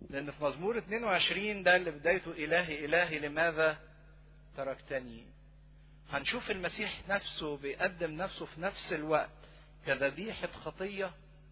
لأن في مزمور 22 ده اللي بدايته إلهي إلهي لماذا تركتني هنشوف المسيح نفسه بيقدم نفسه في نفس الوقت كذبيحة خطية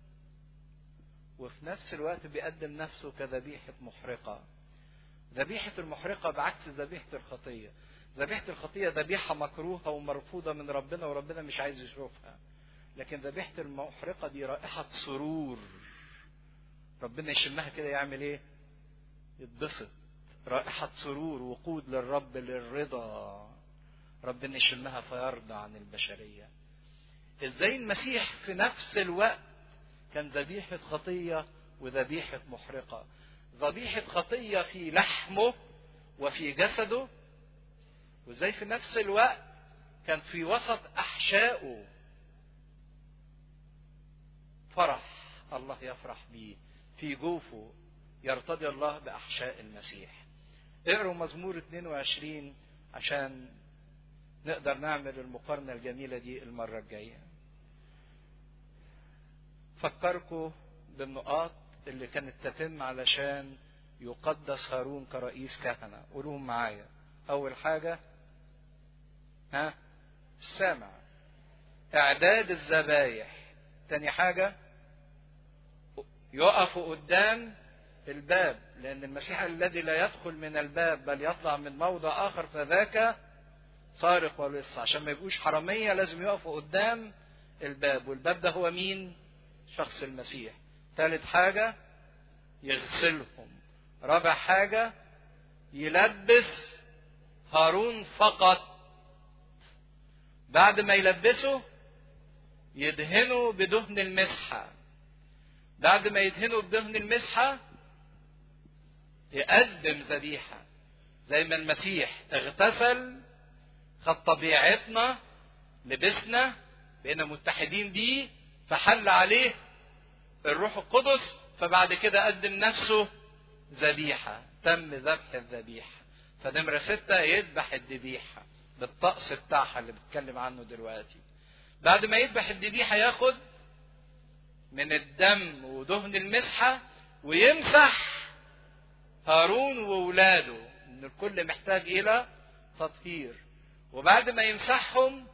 وفي نفس الوقت بيقدم نفسه كذبيحة محرقة ذبيحة المحرقة بعكس ذبيحة الخطية ذبيحة الخطية ذبيحة مكروهة ومرفوضة من ربنا وربنا مش عايز يشوفها لكن ذبيحة المحرقة دي رائحة سرور ربنا يشمها كده يعمل ايه يتبسط رائحة سرور وقود للرب للرضا ربنا يشمها فيرضى عن البشرية ازاي المسيح في نفس الوقت كان ذبيحة خطية وذبيحة محرقة ذبيحة خطية في لحمه وفي جسده وازاي في نفس الوقت كان في وسط أحشائه فرح الله يفرح بيه في جوفه يرتضي الله بأحشاء المسيح اقروا مزمور 22 عشان نقدر نعمل المقارنة الجميلة دي المرة الجاية فكركم بالنقاط اللي كانت تتم علشان يقدس هارون كرئيس كهنة قولوهم معايا أول حاجة ها السامع إعداد الذبايح تاني حاجة يقفوا قدام الباب لأن المسيح الذي لا يدخل من الباب بل يطلع من موضع آخر فذاك سارق ولص عشان ما يبقوش حرامية لازم يقفوا قدام الباب والباب ده هو مين شخص المسيح ثالث حاجة يغسلهم رابع حاجة يلبس هارون فقط بعد ما يلبسه يدهنه بدهن المسحة بعد ما يدهنه بدهن المسحة يقدم ذبيحة زي ما المسيح اغتسل خد طبيعتنا لبسنا بقينا متحدين بيه فحل عليه الروح القدس فبعد كده قدم نفسه ذبيحة تم ذبح الذبيحة فنمرة ستة يذبح الذبيحة بالطقس بتاعها اللي بتكلم عنه دلوقتي بعد ما يذبح الذبيحة ياخد من الدم ودهن المسحة ويمسح هارون وولاده ان الكل محتاج الى تطهير وبعد ما يمسحهم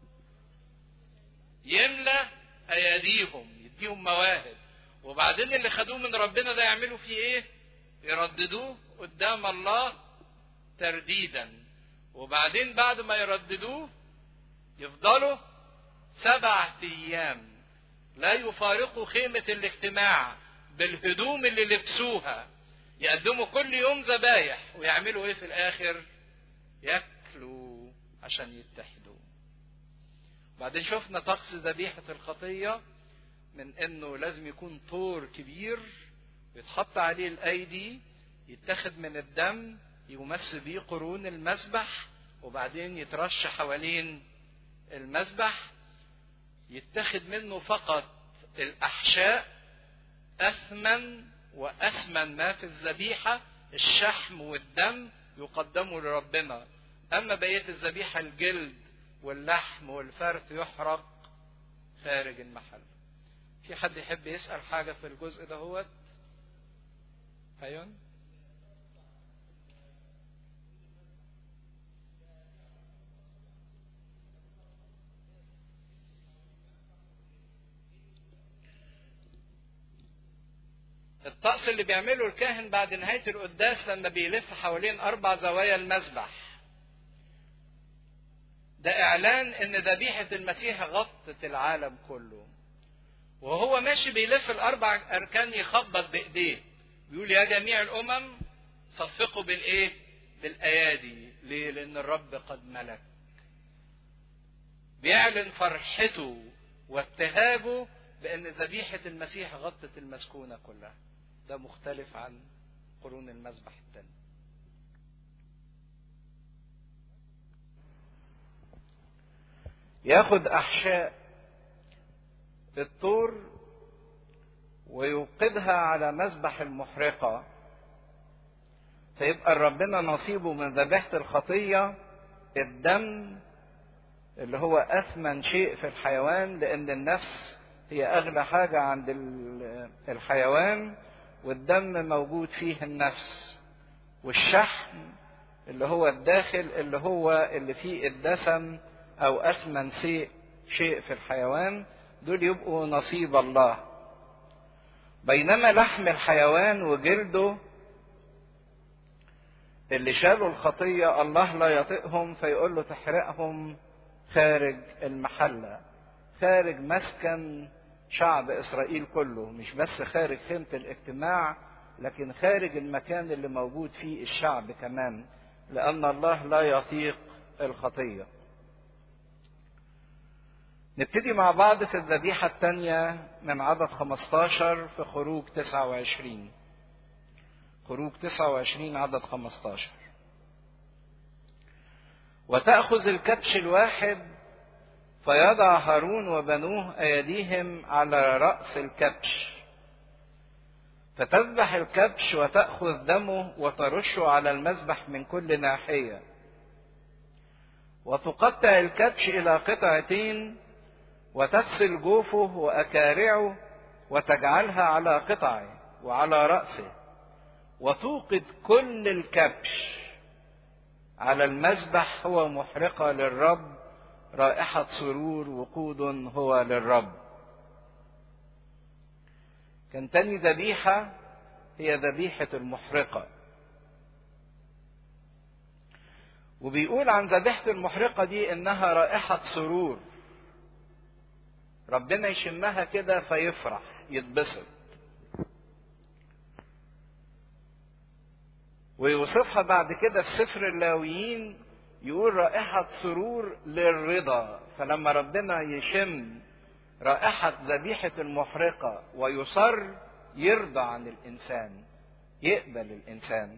يملى اياديهم يديهم مواهب وبعدين اللي خدوه من ربنا ده يعملوا فيه ايه يرددوه قدام الله ترديدا وبعدين بعد ما يرددوه يفضلوا سبعة ايام لا يفارقوا خيمة الاجتماع بالهدوم اللي لبسوها يقدموا كل يوم ذبايح ويعملوا ايه في الاخر ياكلوا عشان يتحدوا بعدين شفنا طقس ذبيحة الخطية من انه لازم يكون طور كبير يتحط عليه الايدي يتاخد من الدم يمس بيه قرون المسبح وبعدين يترش حوالين المسبح يتاخد منه فقط الاحشاء اثمن وأثمن ما في الذبيحة الشحم والدم يقدموا لربنا أما بقية الذبيحة الجلد واللحم والفرث يحرق خارج المحل في حد يحب يسأل حاجة في الجزء ده هو أيوة الطقس اللي بيعمله الكاهن بعد نهاية القداس لما بيلف حوالين أربع زوايا المذبح ده إعلان إن ذبيحة المسيح غطت العالم كله وهو ماشي بيلف الأربع أركان يخبط بإيديه بيقول يا جميع الأمم صفقوا بالإيه؟ بالأيادي ليه؟ لأن الرب قد ملك بيعلن فرحته وابتهاجه بأن ذبيحة المسيح غطت المسكونة كلها ده مختلف عن قرون المذبح الثاني ياخد أحشاء الطور ويوقدها على مذبح المحرقة فيبقى ربنا نصيبه من ذبيحة الخطية الدم اللي هو أثمن شيء في الحيوان لأن النفس هي أغلى حاجة عند الحيوان والدم موجود فيه النفس والشحم اللي هو الداخل اللي هو اللي فيه الدسم او اثمن شيء شيء في الحيوان دول يبقوا نصيب الله بينما لحم الحيوان وجلده اللي شالوا الخطية الله لا يطيقهم فيقول له تحرقهم خارج المحلة خارج مسكن شعب إسرائيل كله مش بس خارج خيمة الاجتماع لكن خارج المكان اللي موجود فيه الشعب كمان لأن الله لا يطيق الخطية نبتدي مع بعض في الذبيحة الثانية من عدد 15 في خروج 29 خروج 29 عدد 15 وتأخذ الكبش الواحد فيضع هارون وبنوه أيديهم على رأس الكبش فتذبح الكبش وتأخذ دمه وترشه على المذبح من كل ناحية وتقطع الكبش إلى قطعتين وتغسل جوفه وأكارعه وتجعلها على قطعه وعلى رأسه وتوقد كل الكبش على المذبح هو محرقة للرب رائحة سرور وقود هو للرب كان تاني ذبيحة هي ذبيحة المحرقة وبيقول عن ذبيحة المحرقة دي إنها رائحة سرور ربنا يشمها كده فيفرح يتبسط ويوصفها بعد كده في سفر اللاويين يقول رائحة سرور للرضا فلما ربنا يشم رائحة ذبيحة المحرقة ويصر يرضى عن الإنسان يقبل الإنسان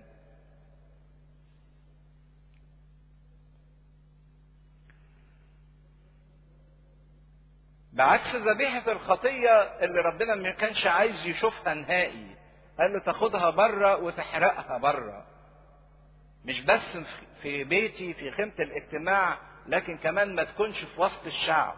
بعكس ذبيحة الخطية اللي ربنا ما كانش عايز يشوفها نهائي قال له تاخدها بره وتحرقها بره مش بس في بيتي في خيمة الاجتماع لكن كمان ما تكونش في وسط الشعب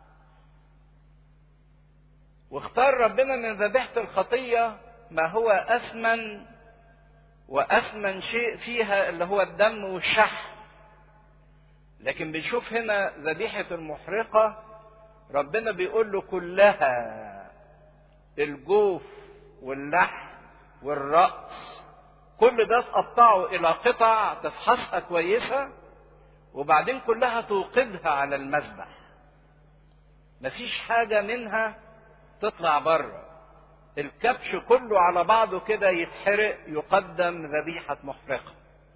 واختار ربنا من ذبيحة الخطية ما هو أثمن وأثمن شيء فيها اللي هو الدم والشحم لكن بنشوف هنا ذبيحة المحرقة ربنا بيقول له كلها الجوف واللحم والرأس كل ده تقطعه إلى قطع تفحصها كويسة وبعدين كلها توقدها على المذبح مفيش حاجة منها تطلع بره الكبش كله على بعضه كده يتحرق يقدم ذبيحة محرقة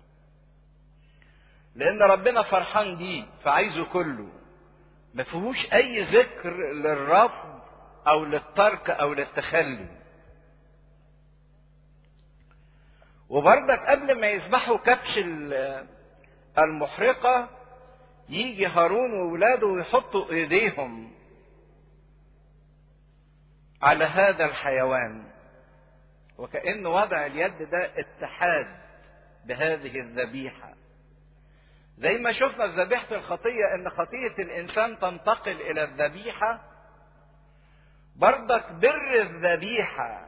لأن ربنا فرحان بيه فعايزه كله ما فيهوش أي ذكر للرفض أو للترك أو للتخلي وبرضك قبل ما يذبحوا كبش المحرقة يجي هارون وولاده ويحطوا ايديهم على هذا الحيوان وكأن وضع اليد ده اتحاد بهذه الذبيحة زي ما شفنا في ذبيحة الخطية ان خطية الانسان تنتقل الى الذبيحة برضك بر الذبيحة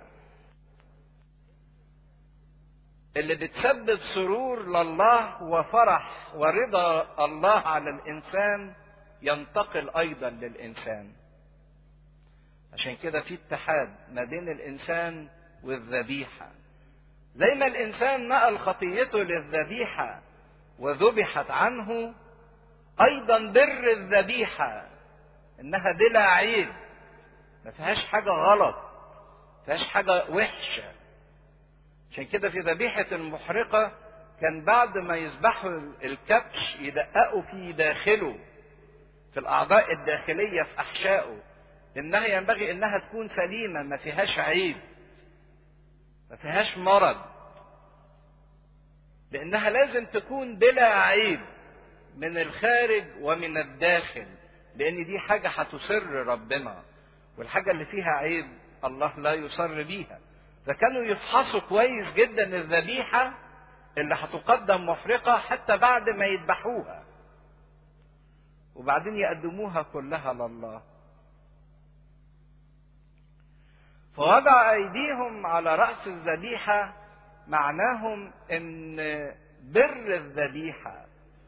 اللي بتسبب سرور لله وفرح ورضا الله على الانسان ينتقل ايضا للانسان عشان كده في اتحاد ما بين الانسان والذبيحه زي ما الانسان نقل خطيته للذبيحه وذبحت عنه ايضا بر الذبيحه انها بلا عيب ما فيهاش حاجه غلط ما فيهاش حاجه وحشه عشان كده في ذبيحة المحرقة كان بعد ما يذبحوا الكبش يدققوا في داخله في الأعضاء الداخلية في أحشائه إنها ينبغي إنها تكون سليمة ما فيهاش عيب ما فيهاش مرض لأنها لازم تكون بلا عيب من الخارج ومن الداخل لأن دي حاجة هتسر ربنا والحاجة اللي فيها عيب الله لا يسر بيها فكانوا يفحصوا كويس جدا الذبيحة اللي هتقدم محرقة حتى بعد ما يذبحوها وبعدين يقدموها كلها لله فوضع ايديهم على راس الذبيحه معناهم ان بر الذبيحه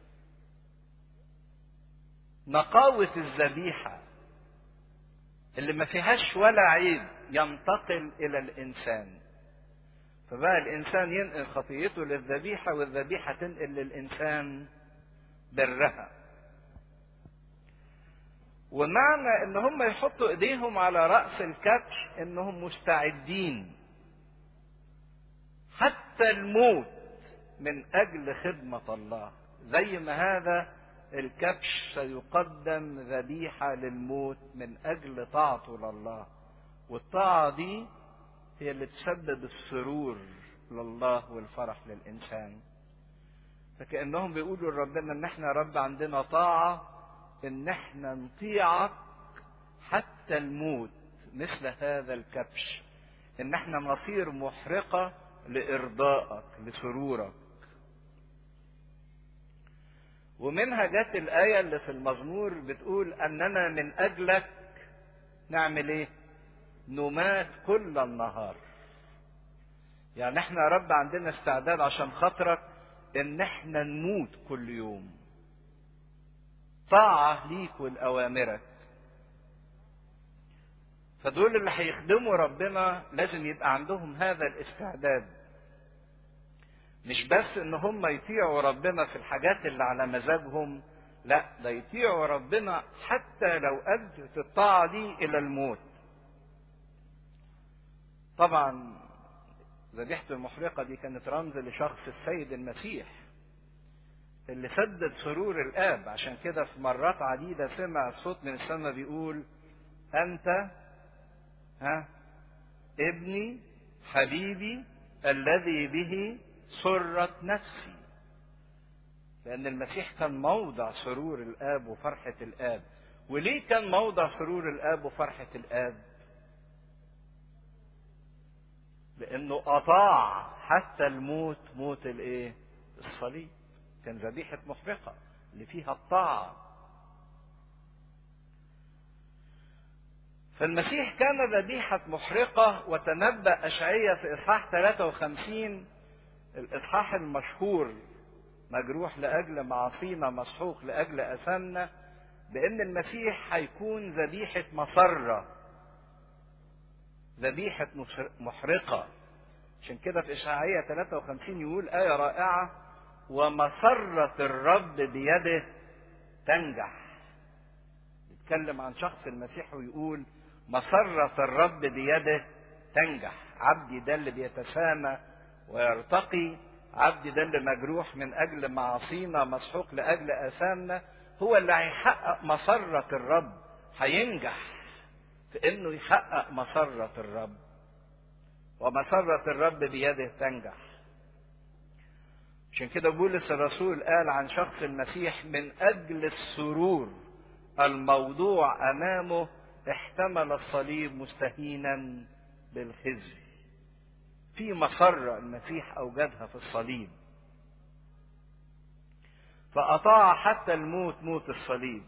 نقاوه الذبيحه اللي ما فيهاش ولا عيب ينتقل الى الانسان فبقى الانسان ينقل خطيته للذبيحه والذبيحه تنقل للانسان برها ومعنى ان هم يحطوا ايديهم على راس الكبش انهم مستعدين حتى الموت من اجل خدمه الله زي ما هذا الكبش سيقدم ذبيحه للموت من اجل طاعته لله والطاعه دي هي اللي تسبب السرور لله والفرح للانسان فكانهم بيقولوا لربنا ان احنا يا رب عندنا طاعه ان احنا نطيعك حتى الموت مثل هذا الكبش ان احنا نصير محرقه لارضائك لسرورك ومنها جت الايه اللي في المزمور بتقول اننا من اجلك نعمل ايه نمات كل النهار يعني احنا يا رب عندنا استعداد عشان خاطرك ان احنا نموت كل يوم طاعة ليك ولأوامرك فدول اللي هيخدموا ربنا لازم يبقى عندهم هذا الاستعداد مش بس ان هم يطيعوا ربنا في الحاجات اللي على مزاجهم لا ده يطيعوا ربنا حتى لو ادت الطاعة دي الى الموت طبعا ذبيحة المحرقة دي كانت رمز لشخص السيد المسيح اللي سدد سرور الآب عشان كده في مرات عديدة سمع صوت من السماء بيقول أنت ها ابني حبيبي الذي به سرت نفسي لأن المسيح كان موضع سرور الآب وفرحة الآب وليه كان موضع سرور الآب وفرحة الآب لأنه أطاع حتى الموت موت الإيه الصليب كان ذبيحة محرقة اللي فيها الطاعة فالمسيح كان ذبيحة محرقة وتنبأ أشعية في إصحاح 53 الإصحاح المشهور مجروح لأجل معاصينا مسحوق لأجل أثامنا بأن المسيح هيكون ذبيحة مسرة ذبيحة محرقة عشان كده في إشعية 53 يقول آية رائعة ومسرة الرب بيده تنجح يتكلم عن شخص المسيح ويقول مسرة الرب بيده تنجح عبدي ده اللي بيتسامى ويرتقي عبدي ده اللي مجروح من أجل معاصينا مسحوق لأجل آثامنا هو اللي هيحقق مسرة الرب هينجح في إنه يحقق مسرة الرب ومسرة الرب بيده تنجح عشان كده بولس الرسول قال عن شخص المسيح من اجل السرور الموضوع امامه احتمل الصليب مستهينا بالخزي في مسرة المسيح اوجدها في الصليب فاطاع حتى الموت موت الصليب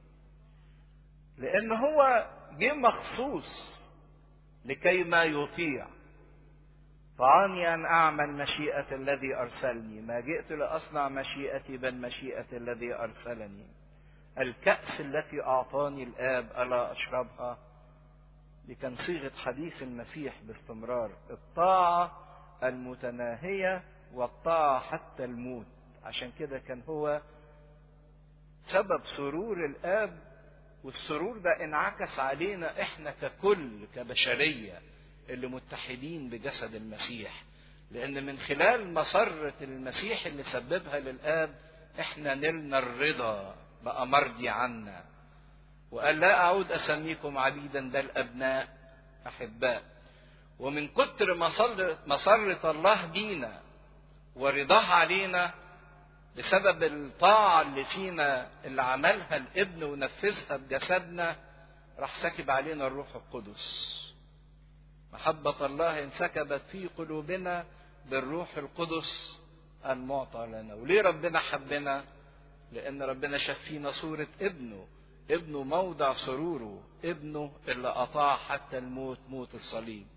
لان هو جه مخصوص لكي ما يطيع طعاني أن أعمل مشيئة الذي أرسلني ما جئت لأصنع مشيئتي بل مشيئة الذي أرسلني الكأس التي أعطاني الآب ألا أشربها دي كان صيغة حديث المسيح باستمرار الطاعة المتناهية والطاعة حتى الموت عشان كده كان هو سبب سرور الآب والسرور ده انعكس علينا احنا ككل كبشريه اللي متحدين بجسد المسيح لان من خلال مسرة المسيح اللي سببها للاب احنا نلنا الرضا بقى مرضي عنا وقال لا اعود اسميكم عبيدا بل ابناء احباء ومن كتر مسرة, مسرة الله بينا ورضاه علينا بسبب الطاعة اللي فينا اللي عملها الابن ونفذها بجسدنا راح سكب علينا الروح القدس محبة الله انسكبت في قلوبنا بالروح القدس المعطى لنا وليه ربنا حبنا لأن ربنا شاف فينا صورة ابنه ابنه موضع سروره ابنه اللي أطاع حتى الموت موت الصليب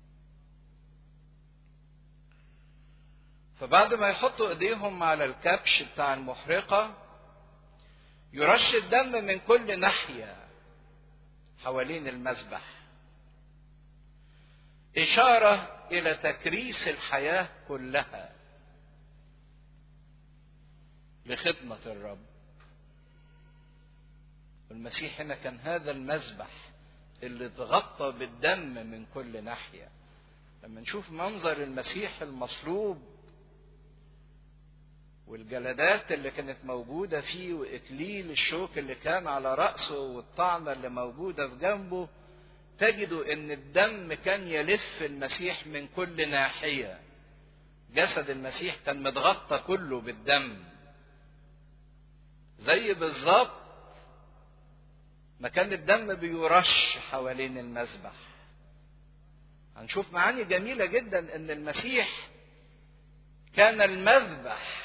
فبعد ما يحطوا ايديهم على الكبش بتاع المحرقة يرش الدم من كل ناحية حوالين المذبح إشارة إلى تكريس الحياة كلها لخدمة الرب المسيح هنا كان هذا المذبح اللي اتغطى بالدم من كل ناحية لما نشوف منظر المسيح المصلوب والجلدات اللي كانت موجودة فيه وإكليل الشوك اللي كان على رأسه والطعنة اللي موجودة في جنبه تجدوا إن الدم كان يلف المسيح من كل ناحية جسد المسيح كان متغطى كله بالدم زي بالظبط ما كان الدم بيرش حوالين المذبح هنشوف معاني جميلة جدا ان المسيح كان المذبح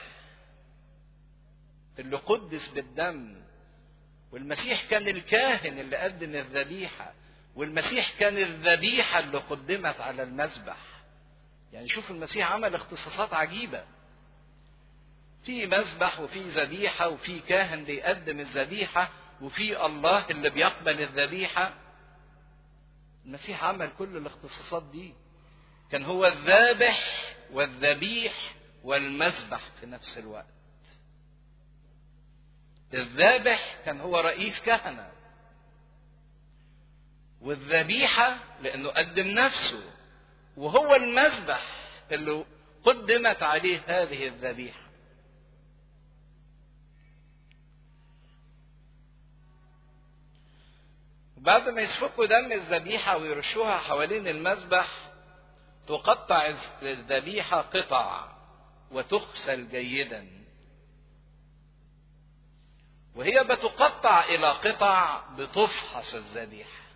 اللي قدس بالدم والمسيح كان الكاهن اللي قدم الذبيحة والمسيح كان الذبيحة اللي قدمت على المذبح يعني شوف المسيح عمل اختصاصات عجيبة في مذبح وفي ذبيحة وفي كاهن بيقدم الذبيحة وفي الله اللي بيقبل الذبيحة المسيح عمل كل الاختصاصات دي كان هو الذابح والذبيح والمذبح في نفس الوقت الذابح كان هو رئيس كهنة والذبيحة لأنه قدم نفسه وهو المذبح اللي قدمت عليه هذه الذبيحة بعد ما يسفكوا دم الذبيحة ويرشوها حوالين المذبح تقطع الذبيحة قطع وتغسل جيدا وهي بتقطع إلى قطع بتفحص الذبيحة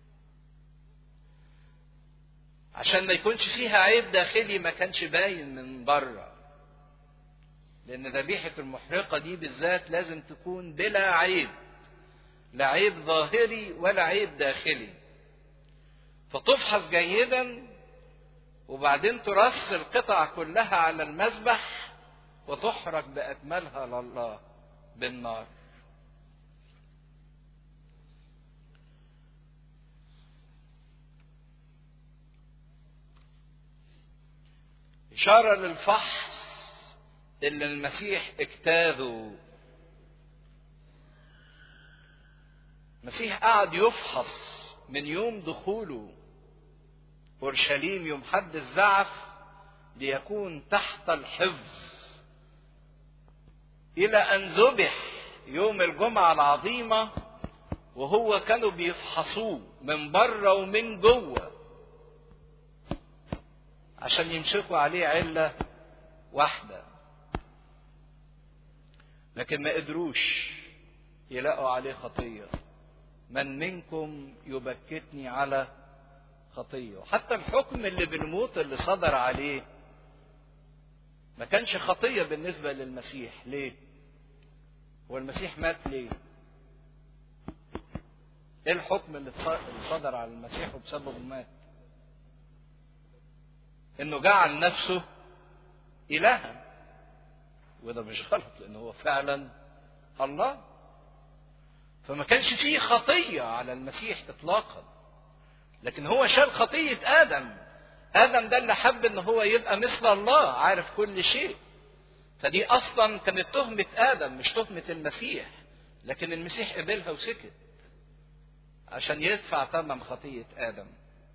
عشان ما يكونش فيها عيب داخلي ما كانش باين من بره لأن ذبيحة المحرقة دي بالذات لازم تكون بلا عيب لا عيب ظاهري ولا عيب داخلي فتفحص جيدا وبعدين ترص القطع كلها على المذبح وتحرق بأكملها لله بالنار إشارة للفحص اللي المسيح اجتاذه المسيح قعد يفحص من يوم دخوله اورشليم يوم حد الزعف ليكون تحت الحفظ الى ان ذبح يوم الجمعه العظيمه وهو كانوا بيفحصوه من بره ومن جوه عشان يمسكوا عليه عله واحده لكن ما قدروش يلاقوا عليه خطيه من منكم يبكتني على خطيه حتى الحكم اللي بالموت اللي صدر عليه ما كانش خطيه بالنسبه للمسيح ليه هو المسيح مات ليه ايه الحكم اللي صدر على المسيح وبسببه مات انه جعل نفسه الها وده مش غلط لان هو فعلا الله فما كانش فيه خطيه على المسيح اطلاقا لكن هو شال خطيه ادم ادم ده اللي حب ان هو يبقى مثل الله عارف كل شيء فدي اصلا كانت تهمه ادم مش تهمه المسيح لكن المسيح قبلها وسكت عشان يدفع ثمن خطيه ادم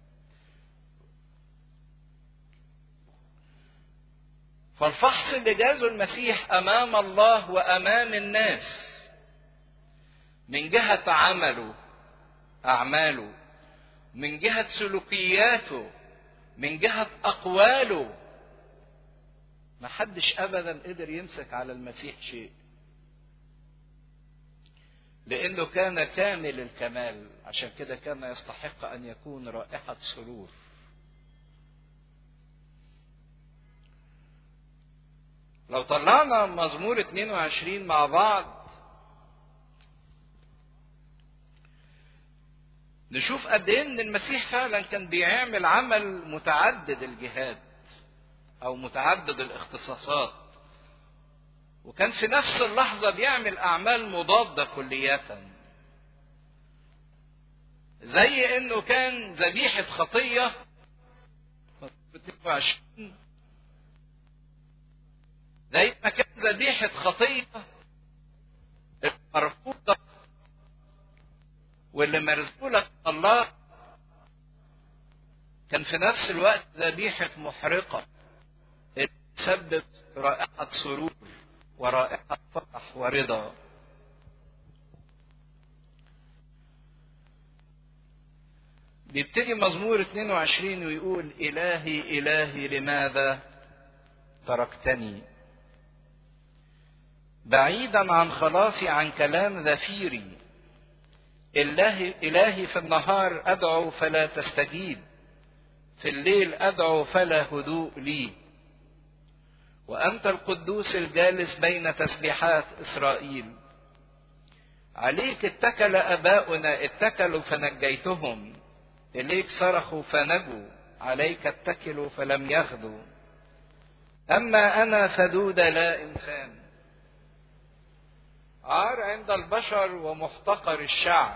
فالفحص اللي جازه المسيح امام الله وامام الناس من جهه عمله اعماله من جهه سلوكياته من جهه اقواله ما حدش ابدا قدر يمسك على المسيح شيء لانه كان كامل الكمال عشان كده كان يستحق ان يكون رائحه سرور لو طلعنا مزمور 22 مع بعض نشوف قد ايه ان المسيح فعلا كان بيعمل عمل متعدد الجهات او متعدد الاختصاصات وكان في نفس اللحظه بيعمل اعمال مضاده كلية زي انه كان ذبيحه خطيه 22 زي ما كان ذبيحه خطيه المرفوضه واللي مرزولة الله كان في نفس الوقت ذبيحة محرقة تسبب رائحة سرور ورائحة فرح ورضا بيبتدي مزمور 22 ويقول إلهي إلهي لماذا تركتني بعيدا عن خلاصي عن كلام ذفيري الله إلهي في النهار أدعو فلا تستجيب في الليل أدعو فلا هدوء لي وأنت القدوس الجالس بين تسبيحات إسرائيل عليك اتكل أباؤنا اتكلوا فنجيتهم إليك صرخوا فنجوا عليك اتكلوا فلم يغدوا أما أنا فدود لا إنسان عار عند البشر ومحتقر الشعب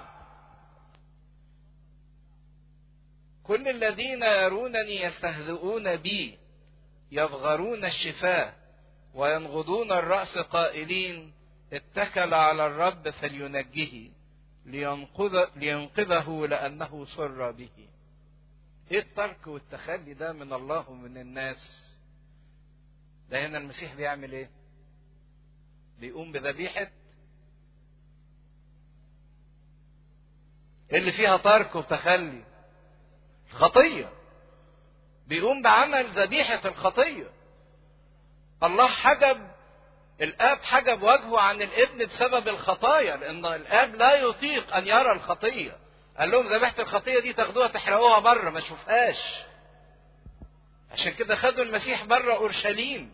كل الذين يرونني يستهزئون بي يبغرون الشفاه وينغضون الرأس قائلين اتكل على الرب فلينجه لينقذ لينقذه لأنه سر به ايه الترك والتخلي ده من الله ومن الناس ده هنا المسيح بيعمل ايه بيقوم بذبيحه اللي فيها ترك وتخلي خطية بيقوم بعمل ذبيحة الخطية الله حجب الآب حجب وجهه عن الابن بسبب الخطايا لأن الآب لا يطيق أن يرى الخطية قال لهم ذبيحة الخطية دي تاخدوها تحرقوها بره ما اشوفهاش عشان كده خدوا المسيح بره أورشليم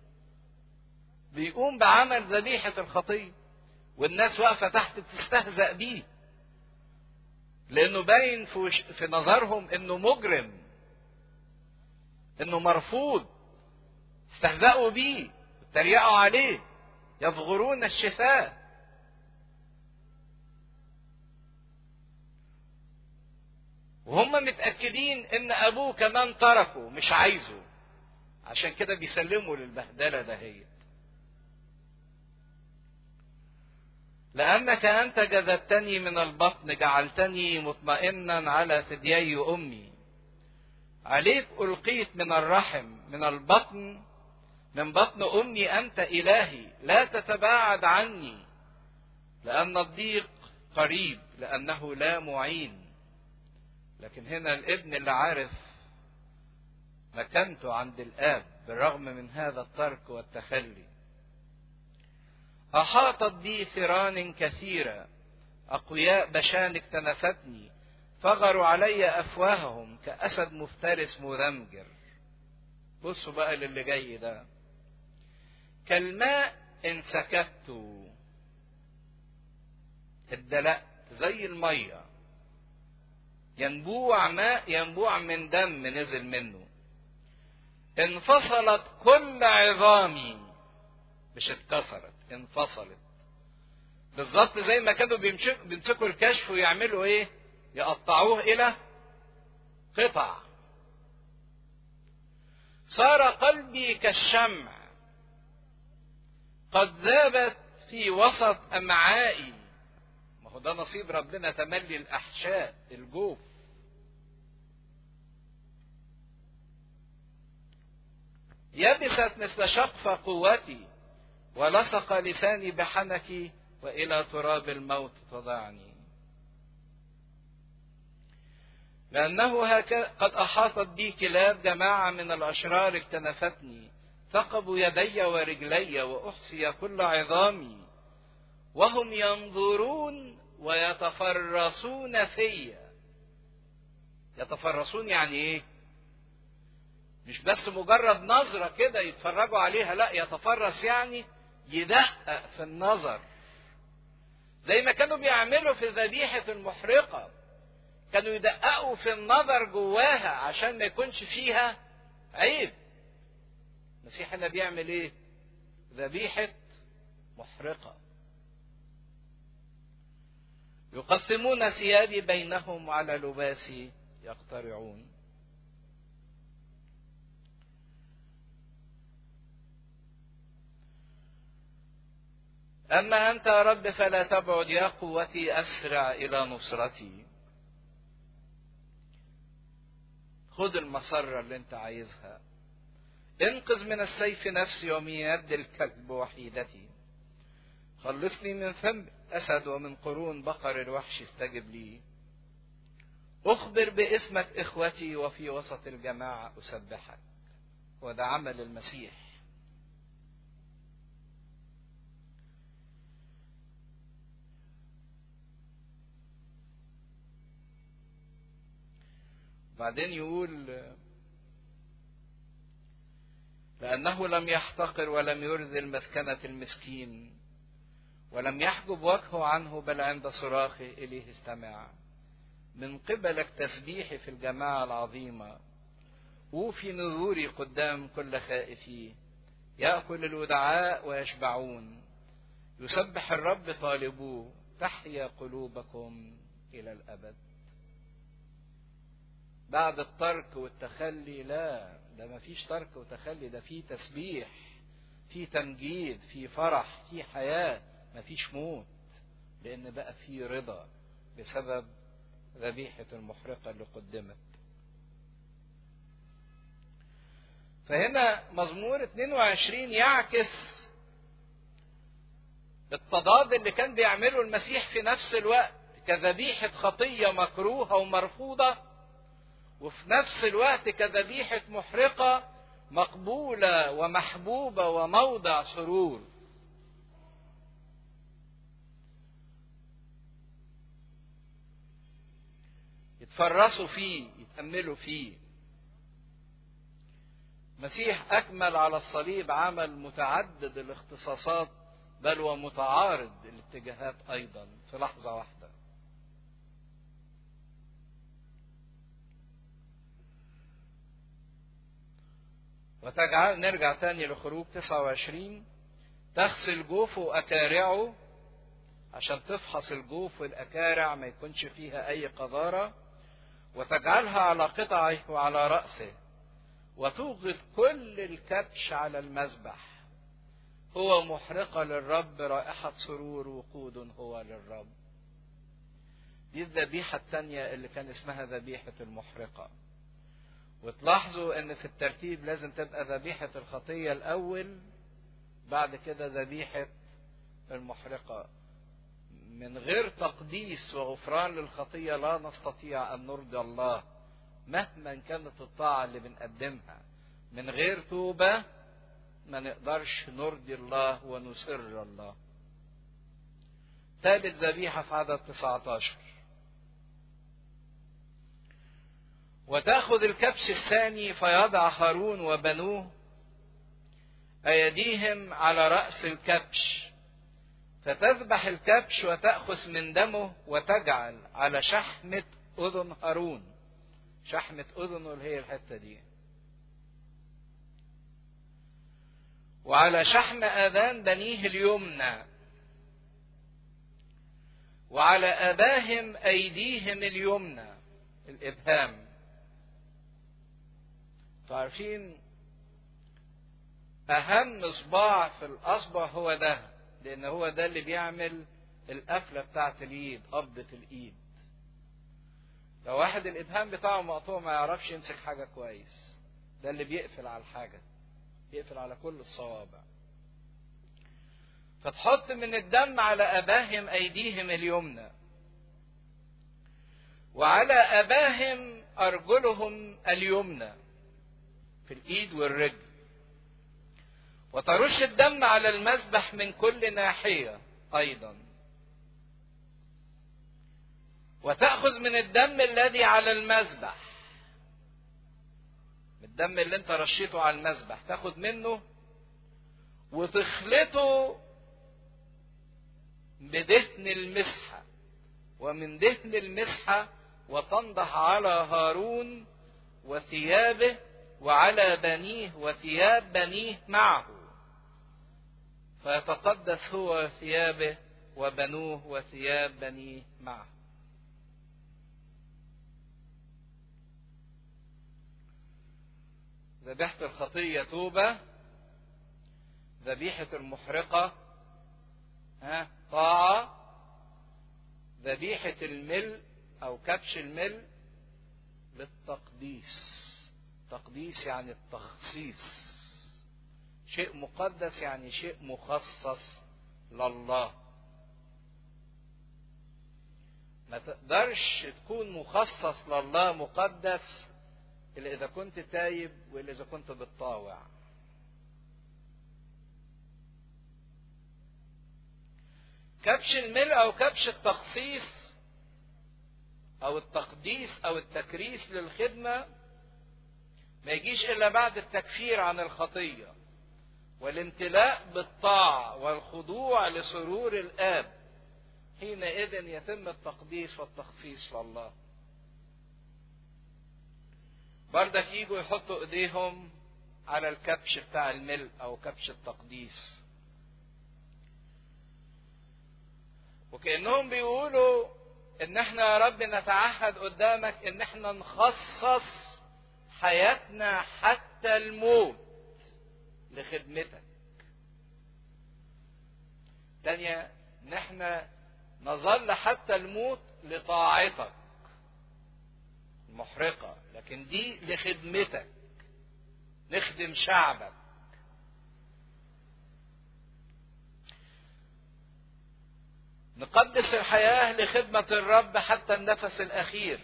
بيقوم بعمل ذبيحة الخطية والناس واقفة تحت بتستهزأ بيه لانه باين في, وش... في نظرهم انه مجرم انه مرفوض استهزأوا بيه اتريقوا عليه يبغرون الشفاه وهم متأكدين ان ابوه كمان تركه مش عايزه عشان كده بيسلموا للبهدلة دهيت لأنك أنت جذبتني من البطن جعلتني مطمئنا على ثديي أمي عليك ألقيت من الرحم من البطن من بطن أمي أنت إلهي لا تتباعد عني لأن الضيق قريب لأنه لا معين لكن هنا الابن اللي عارف مكانته عند الآب بالرغم من هذا الترك والتخلي أحاطت بي ثيران كثيرة أقوياء بشان اكتنفتني فغروا علي أفواههم كأسد مفترس مذمجر بصوا بقى للي جاي ده كالماء إن سكت اتدلقت زي المية ينبوع ماء ينبوع من دم نزل منه انفصلت كل عظامي مش اتكسرت انفصلت بالظبط زي ما كانوا بيمسكوا الكشف ويعملوا ايه يقطعوه الى قطع صار قلبي كالشمع قد ذابت في وسط امعائي ما هو ده نصيب ربنا تملي الاحشاء الجوف يبست مثل شقف قوتي ولصق لساني بحنكي والى تراب الموت تضعني لانه هكذا قد احاطت بي كلاب جماعه من الاشرار اكتنفتني ثقبوا يدي ورجلي واحصي كل عظامي وهم ينظرون ويتفرسون فيا يتفرسون يعني ايه مش بس مجرد نظرة كده يتفرجوا عليها لا يتفرس يعني يدقق في النظر زي ما كانوا بيعملوا في الذبيحة المحرقة كانوا يدققوا في النظر جواها عشان ما يكونش فيها عيب المسيح هنا بيعمل ايه ذبيحة محرقة يقسمون ثيابي بينهم على لباسي يقترعون أما أنت يا رب فلا تبعد يا قوتي أسرع إلى نصرتي خذ المسرة اللي أنت عايزها انقذ من السيف نفسي ومن يد الكلب وحيدتي خلصني من فم أسد ومن قرون بقر الوحش استجب لي أخبر باسمك إخوتي وفي وسط الجماعة أسبحك وده عمل المسيح بعدين يقول لأنه لم يحتقر ولم يرذل مسكنة المسكين ولم يحجب وجهه عنه بل عند صراخه إليه استمع من قبلك تسبيحي في الجماعة العظيمة أوفي نذوري قدام كل خائفيه يأكل الودعاء ويشبعون يسبح الرب طالبوه تحيا قلوبكم إلى الأبد بعد الترك والتخلي لا ده ما فيش ترك وتخلي ده في تسبيح في تمجيد في فرح في حياة ما فيش موت لأن بقى في رضا بسبب ذبيحة المحرقة اللي قدمت فهنا مزمور 22 يعكس التضاد اللي كان بيعمله المسيح في نفس الوقت كذبيحة خطية مكروهة ومرفوضة وفي نفس الوقت كذبيحة محرقة مقبولة ومحبوبة وموضع سرور يتفرسوا فيه يتأملوا فيه مسيح أكمل على الصليب عمل متعدد الاختصاصات بل ومتعارض الاتجاهات أيضا في لحظة واحدة وتجعل نرجع تاني لخروج 29 تغسل جوفه وأكارعه عشان تفحص الجوف والأكارع ما يكونش فيها أي قذارة وتجعلها على قطعه وعلى رأسه وتوقد كل الكبش على المذبح هو محرقة للرب رائحة سرور وقود هو للرب دي الذبيحة التانية اللي كان اسمها ذبيحة المحرقة وتلاحظوا ان في الترتيب لازم تبقى ذبيحة الخطية الاول بعد كده ذبيحة المحرقة من غير تقديس وغفران للخطية لا نستطيع ان نرضي الله مهما كانت الطاعة اللي بنقدمها من غير توبة ما نقدرش نرضي الله ونسر الله ثالث ذبيحة في عدد 19 وتأخذ الكبش الثاني فيضع هارون وبنوه أيديهم على رأس الكبش فتذبح الكبش وتأخذ من دمه وتجعل على شحمة أذن هارون شحمة أذنه اللي هي الحتة دي وعلى شحم آذان بنيه اليمنى وعلى أباهم أيديهم اليمنى الإبهام عارفين أهم صباع في الأصبع هو ده لأن هو ده اللي بيعمل القفلة بتاعة الإيد قبضة الإيد لو واحد الإبهام بتاعه مقطوع ما يعرفش يمسك حاجة كويس ده اللي بيقفل على الحاجة بيقفل على كل الصوابع فتحط من الدم على أباهم أيديهم اليمنى وعلى أباهم أرجلهم اليمنى في الإيد والرجل وترش الدم على المذبح من كل ناحية أيضا وتأخذ من الدم الذي على المذبح الدم اللي انت رشيته على المذبح تاخد منه وتخلطه بدهن المسحة ومن دهن المسحة وتنضح على هارون وثيابه وعلى بنيه وثياب بنيه معه فيتقدس هو وثيابه وبنوه وثياب بنيه معه ذبيحة الخطية توبة ذبيحة المحرقة ها طاعة ذبيحة الملء أو كبش الملء للتقديس تقديس يعني التخصيص شيء مقدس يعني شيء مخصص لله ما تقدرش تكون مخصص لله مقدس إلا إذا كنت تايب وإلا إذا كنت بتطاوع كبش الملء أو كبش التخصيص أو التقديس أو التكريس للخدمة ما يجيش إلا بعد التكفير عن الخطية والامتلاء بالطاعة والخضوع لسرور الآب حينئذ يتم التقديس والتخصيص لله بردك يجوا يحطوا ايديهم على الكبش بتاع الملء او كبش التقديس وكانهم بيقولوا ان احنا يا رب نتعهد قدامك ان احنا نخصص حياتنا حتى الموت لخدمتك تانية ان احنا نظل حتى الموت لطاعتك المحرقة لكن دي لخدمتك نخدم شعبك نقدس الحياة لخدمة الرب حتى النفس الأخير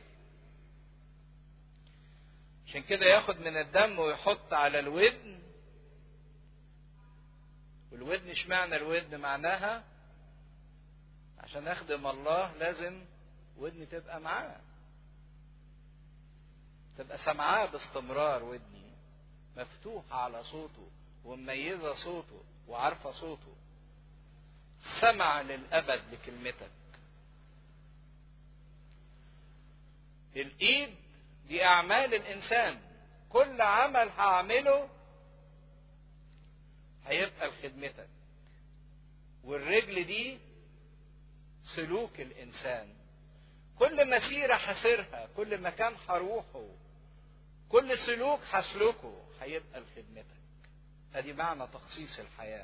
عشان كده ياخد من الدم ويحط على الودن والودن اشمعنى الودن معناها عشان اخدم الله لازم ودني تبقى معاه تبقى سمعاه باستمرار ودني مفتوحة على صوته ومميزة صوته وعارفة صوته سمع للأبد لكلمتك الإيد دي أعمال الإنسان كل عمل هعمله هيبقى لخدمتك والرجل دي سلوك الإنسان كل مسيرة هسيرها كل مكان هروحه كل سلوك هسلكه هيبقى لخدمتك ادي معنى تخصيص الحياة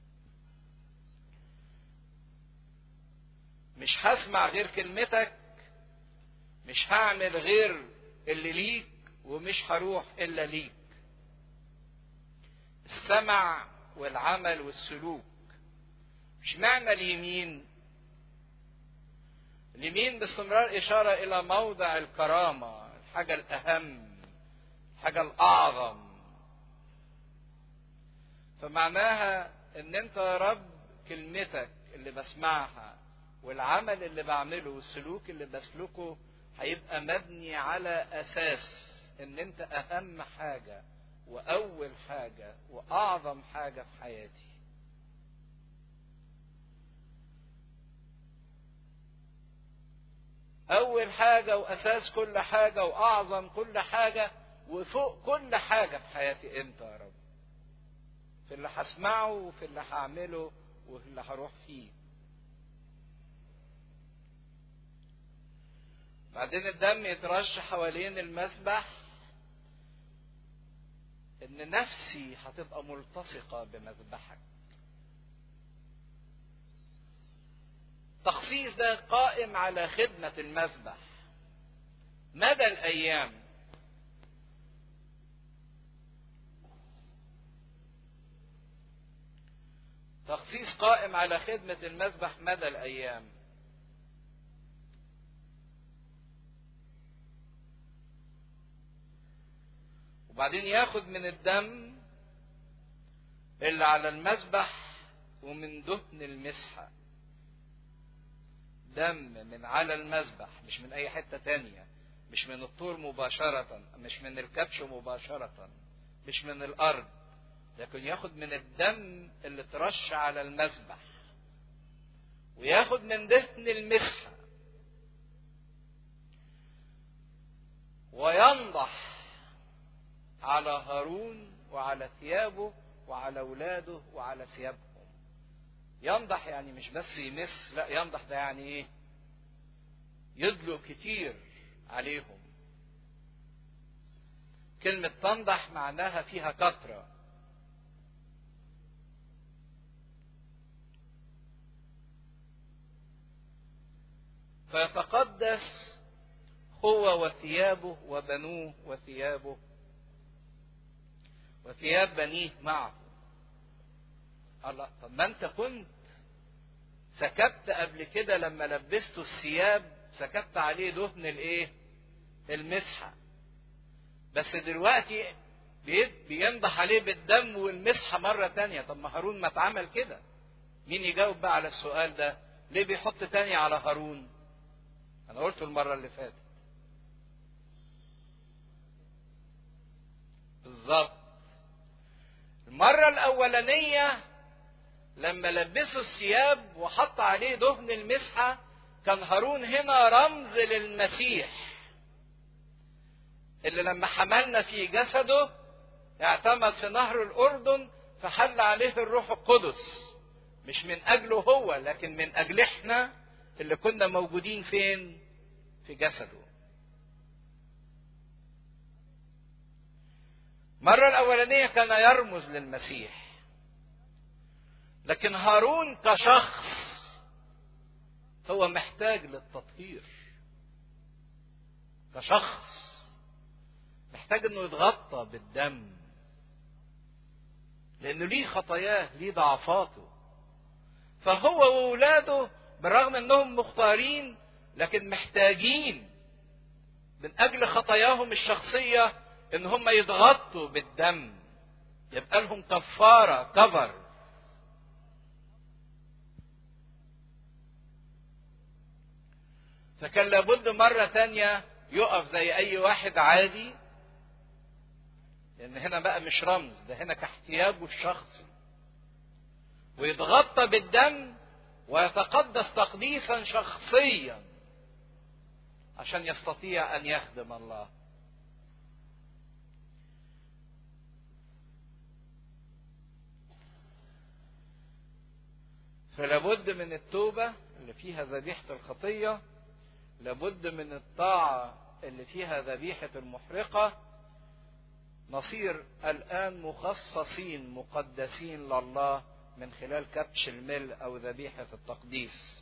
مش هسمع غير كلمتك مش هعمل غير اللي ليك ومش هروح الا ليك السمع والعمل والسلوك مش معنى اليمين اليمين باستمرار إشارة إلى موضع الكرامة الحاجة الأهم الحاجة الأعظم فمعناها إن أنت يا رب كلمتك اللي بسمعها والعمل اللي بعمله والسلوك اللي بسلكه هيبقى مبني على أساس إن أنت أهم حاجة وأول حاجة وأعظم حاجة في حياتي أول حاجة وأساس كل حاجة وأعظم كل حاجة وفوق كل حاجة في حياتي أنت يا رب. في اللي هسمعه وفي اللي هعمله وفي اللي هروح فيه. بعدين الدم يترش حوالين المسبح إن نفسي هتبقى ملتصقة بمذبحك. التخصيص ده قائم على خدمة المذبح مدى الأيام تخصيص قائم على خدمة المذبح مدى الأيام وبعدين ياخد من الدم اللي على المذبح ومن دهن المسحه دم من على المذبح مش من اي حتة تانية مش من الطور مباشرة مش من الكبش مباشرة مش من الارض لكن ياخد من الدم اللي ترش على المذبح وياخد من دهن المسحة وينضح على هارون وعلى ثيابه وعلى اولاده وعلى ثيابهم ينضح يعني مش بس يمس لا ينضح ده يعني ايه يدلق كتير عليهم كلمة تنضح معناها فيها كثرة فيتقدس هو وثيابه وبنوه وثيابه وثياب بنيه معه الله طب ما انت كنت سكبت قبل كده لما لبسته الثياب سكبت عليه دهن الايه المسحه بس دلوقتي بينضح عليه بالدم والمسحه مره تانية طب ما هارون ما اتعمل كده مين يجاوب بقى على السؤال ده ليه بيحط تاني على هارون انا قلته المره اللي فاتت بالظبط المره الاولانيه لما لبسوا الثياب وحط عليه دهن المسحه كان هارون هنا رمز للمسيح اللي لما حملنا في جسده اعتمد في نهر الاردن فحل عليه الروح القدس مش من اجله هو لكن من اجل احنا اللي كنا موجودين فين في جسده المرة الأولانية كان يرمز للمسيح لكن هارون كشخص هو محتاج للتطهير كشخص محتاج انه يتغطى بالدم لانه ليه خطاياه ليه ضعفاته فهو واولاده بالرغم انهم مختارين لكن محتاجين من اجل خطاياهم الشخصيه ان هم يتغطوا بالدم يبقى لهم كفاره كفر فكان لابد مرة تانية يقف زي أي واحد عادي لأن هنا بقى مش رمز ده هنا كاحتياجه الشخصي ويتغطى بالدم ويتقدس تقديسا شخصيا عشان يستطيع أن يخدم الله فلابد من التوبة اللي فيها ذبيحة الخطية لابد من الطاعة اللي فيها ذبيحة المحرقة نصير الآن مخصصين مقدسين لله من خلال كبش المل أو ذبيحة التقديس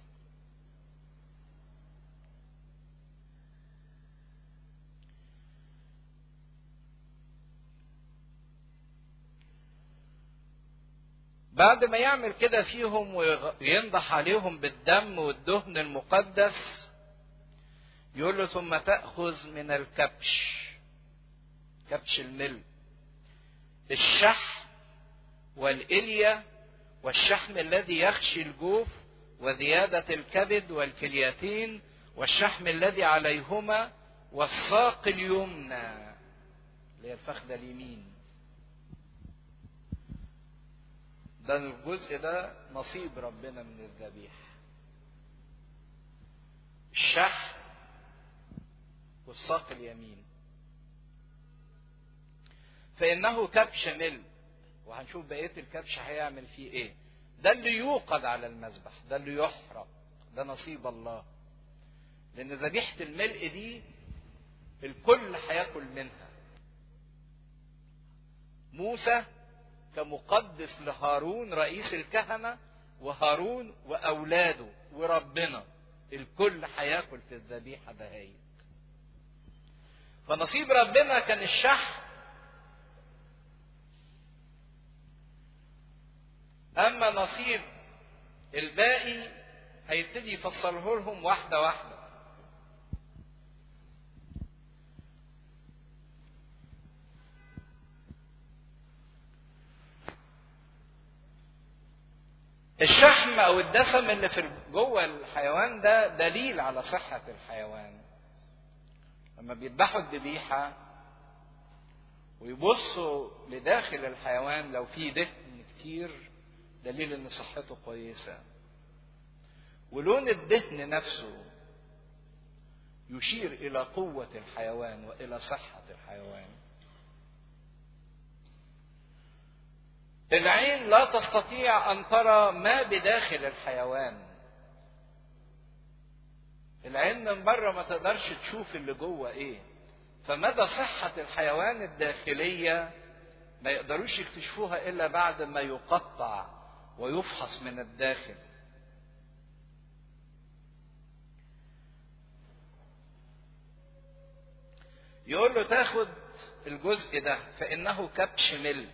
بعد ما يعمل كده فيهم وينضح عليهم بالدم والدهن المقدس يقول له ثم تأخذ من الكبش كبش المل الشحم والإلية والشحم الذي يخشي الجوف وزيادة الكبد والكليتين والشحم الذي عليهما والساق اليمنى اللي هي الفخذة اليمين ده الجزء ده نصيب ربنا من الذبيح الشحم والساق اليمين فإنه كبش مل وهنشوف بقية الكبش هيعمل فيه إيه ده اللي يوقد على المذبح ده اللي يحرق ده نصيب الله لأن ذبيحة الملء دي الكل هياكل منها موسى كمقدس لهارون رئيس الكهنة وهارون وأولاده وربنا الكل هياكل في الذبيحة دهيت فنصيب ربنا كان الشحم أما نصيب الباقي هيبتدي يفصله لهم واحدة واحدة الشحم او الدسم اللي في جوه الحيوان ده دليل على صحة الحيوان لما بيذبحوا الذبيحة ويبصوا لداخل الحيوان لو في دهن كتير دليل ان صحته كويسة ولون الدهن نفسه يشير الى قوه الحيوان والى صحه الحيوان العين لا تستطيع ان ترى ما بداخل الحيوان العين من بره ما تقدرش تشوف اللي جوه ايه فمدى صحة الحيوان الداخلية ما يقدروش يكتشفوها إلا بعد ما يقطع ويفحص من الداخل يقول له تاخد الجزء ده فإنه كبش ملك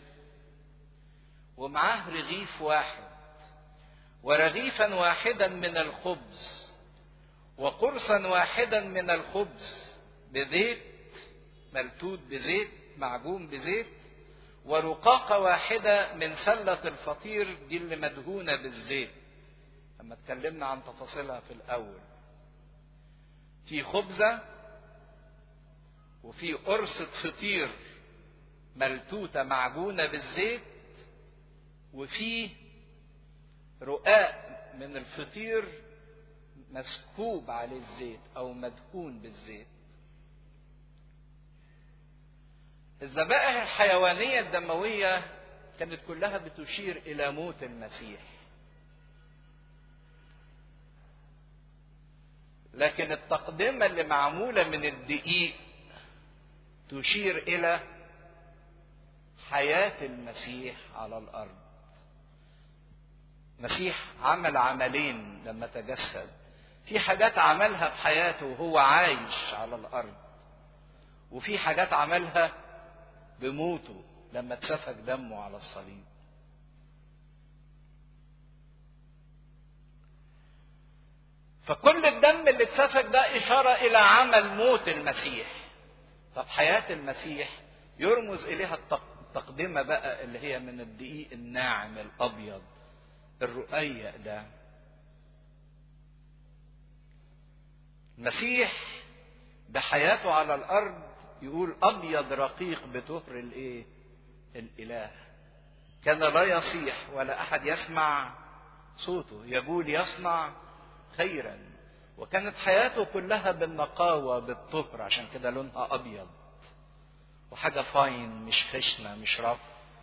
ومعاه رغيف واحد ورغيفا واحدا من الخبز وقرصا واحدا من الخبز بزيت ملتوت بزيت معجون بزيت ورقاقة واحدة من سلة الفطير دي اللي مدهونة بالزيت لما اتكلمنا عن تفاصيلها في الأول في خبزة وفي قرصة فطير ملتوتة معجونة بالزيت وفي رقاق من الفطير مسكوب عليه الزيت او مدهون بالزيت الذبائح الحيوانيه الدمويه كانت كلها بتشير الى موت المسيح لكن التقدمه اللي معموله من الدقيق تشير الى حياه المسيح على الارض المسيح عمل عملين لما تجسد في حاجات عملها في حياته وهو عايش على الارض وفي حاجات عملها بموته لما اتسفك دمه على الصليب فكل الدم اللي اتسفك ده اشاره الى عمل موت المسيح طب حياه المسيح يرمز اليها التقدمه بقى اللي هي من الدقيق الناعم الابيض الرقيق ده المسيح بحياته على الارض يقول ابيض رقيق بطهر الايه الاله كان لا يصيح ولا احد يسمع صوته يقول يصنع خيرا وكانت حياته كلها بالنقاوة بالطهر عشان كده لونها أبيض وحاجة فاين مش خشنة مش رف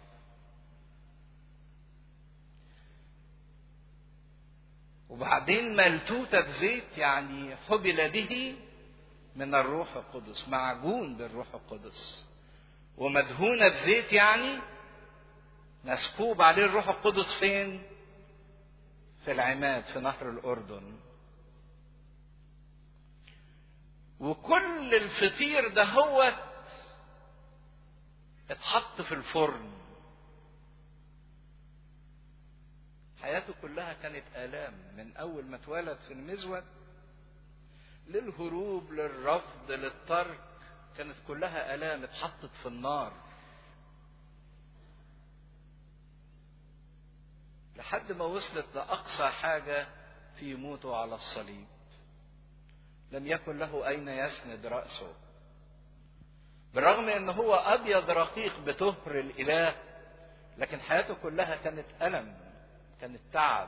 وبعدين ملتوتة بزيت يعني حبل به من الروح القدس معجون بالروح القدس ومدهونة بزيت يعني مسكوب عليه الروح القدس فين؟ في العماد في نهر الأردن وكل الفطير ده هو اتحط في الفرن حياته كلها كانت آلام من أول ما اتولد في المزود للهروب للرفض للترك كانت كلها آلام اتحطت في النار لحد ما وصلت لأقصى حاجة في موته على الصليب لم يكن له أين يسند رأسه بالرغم ان هو ابيض رقيق بطهر الاله لكن حياته كلها كانت الم كانت تعب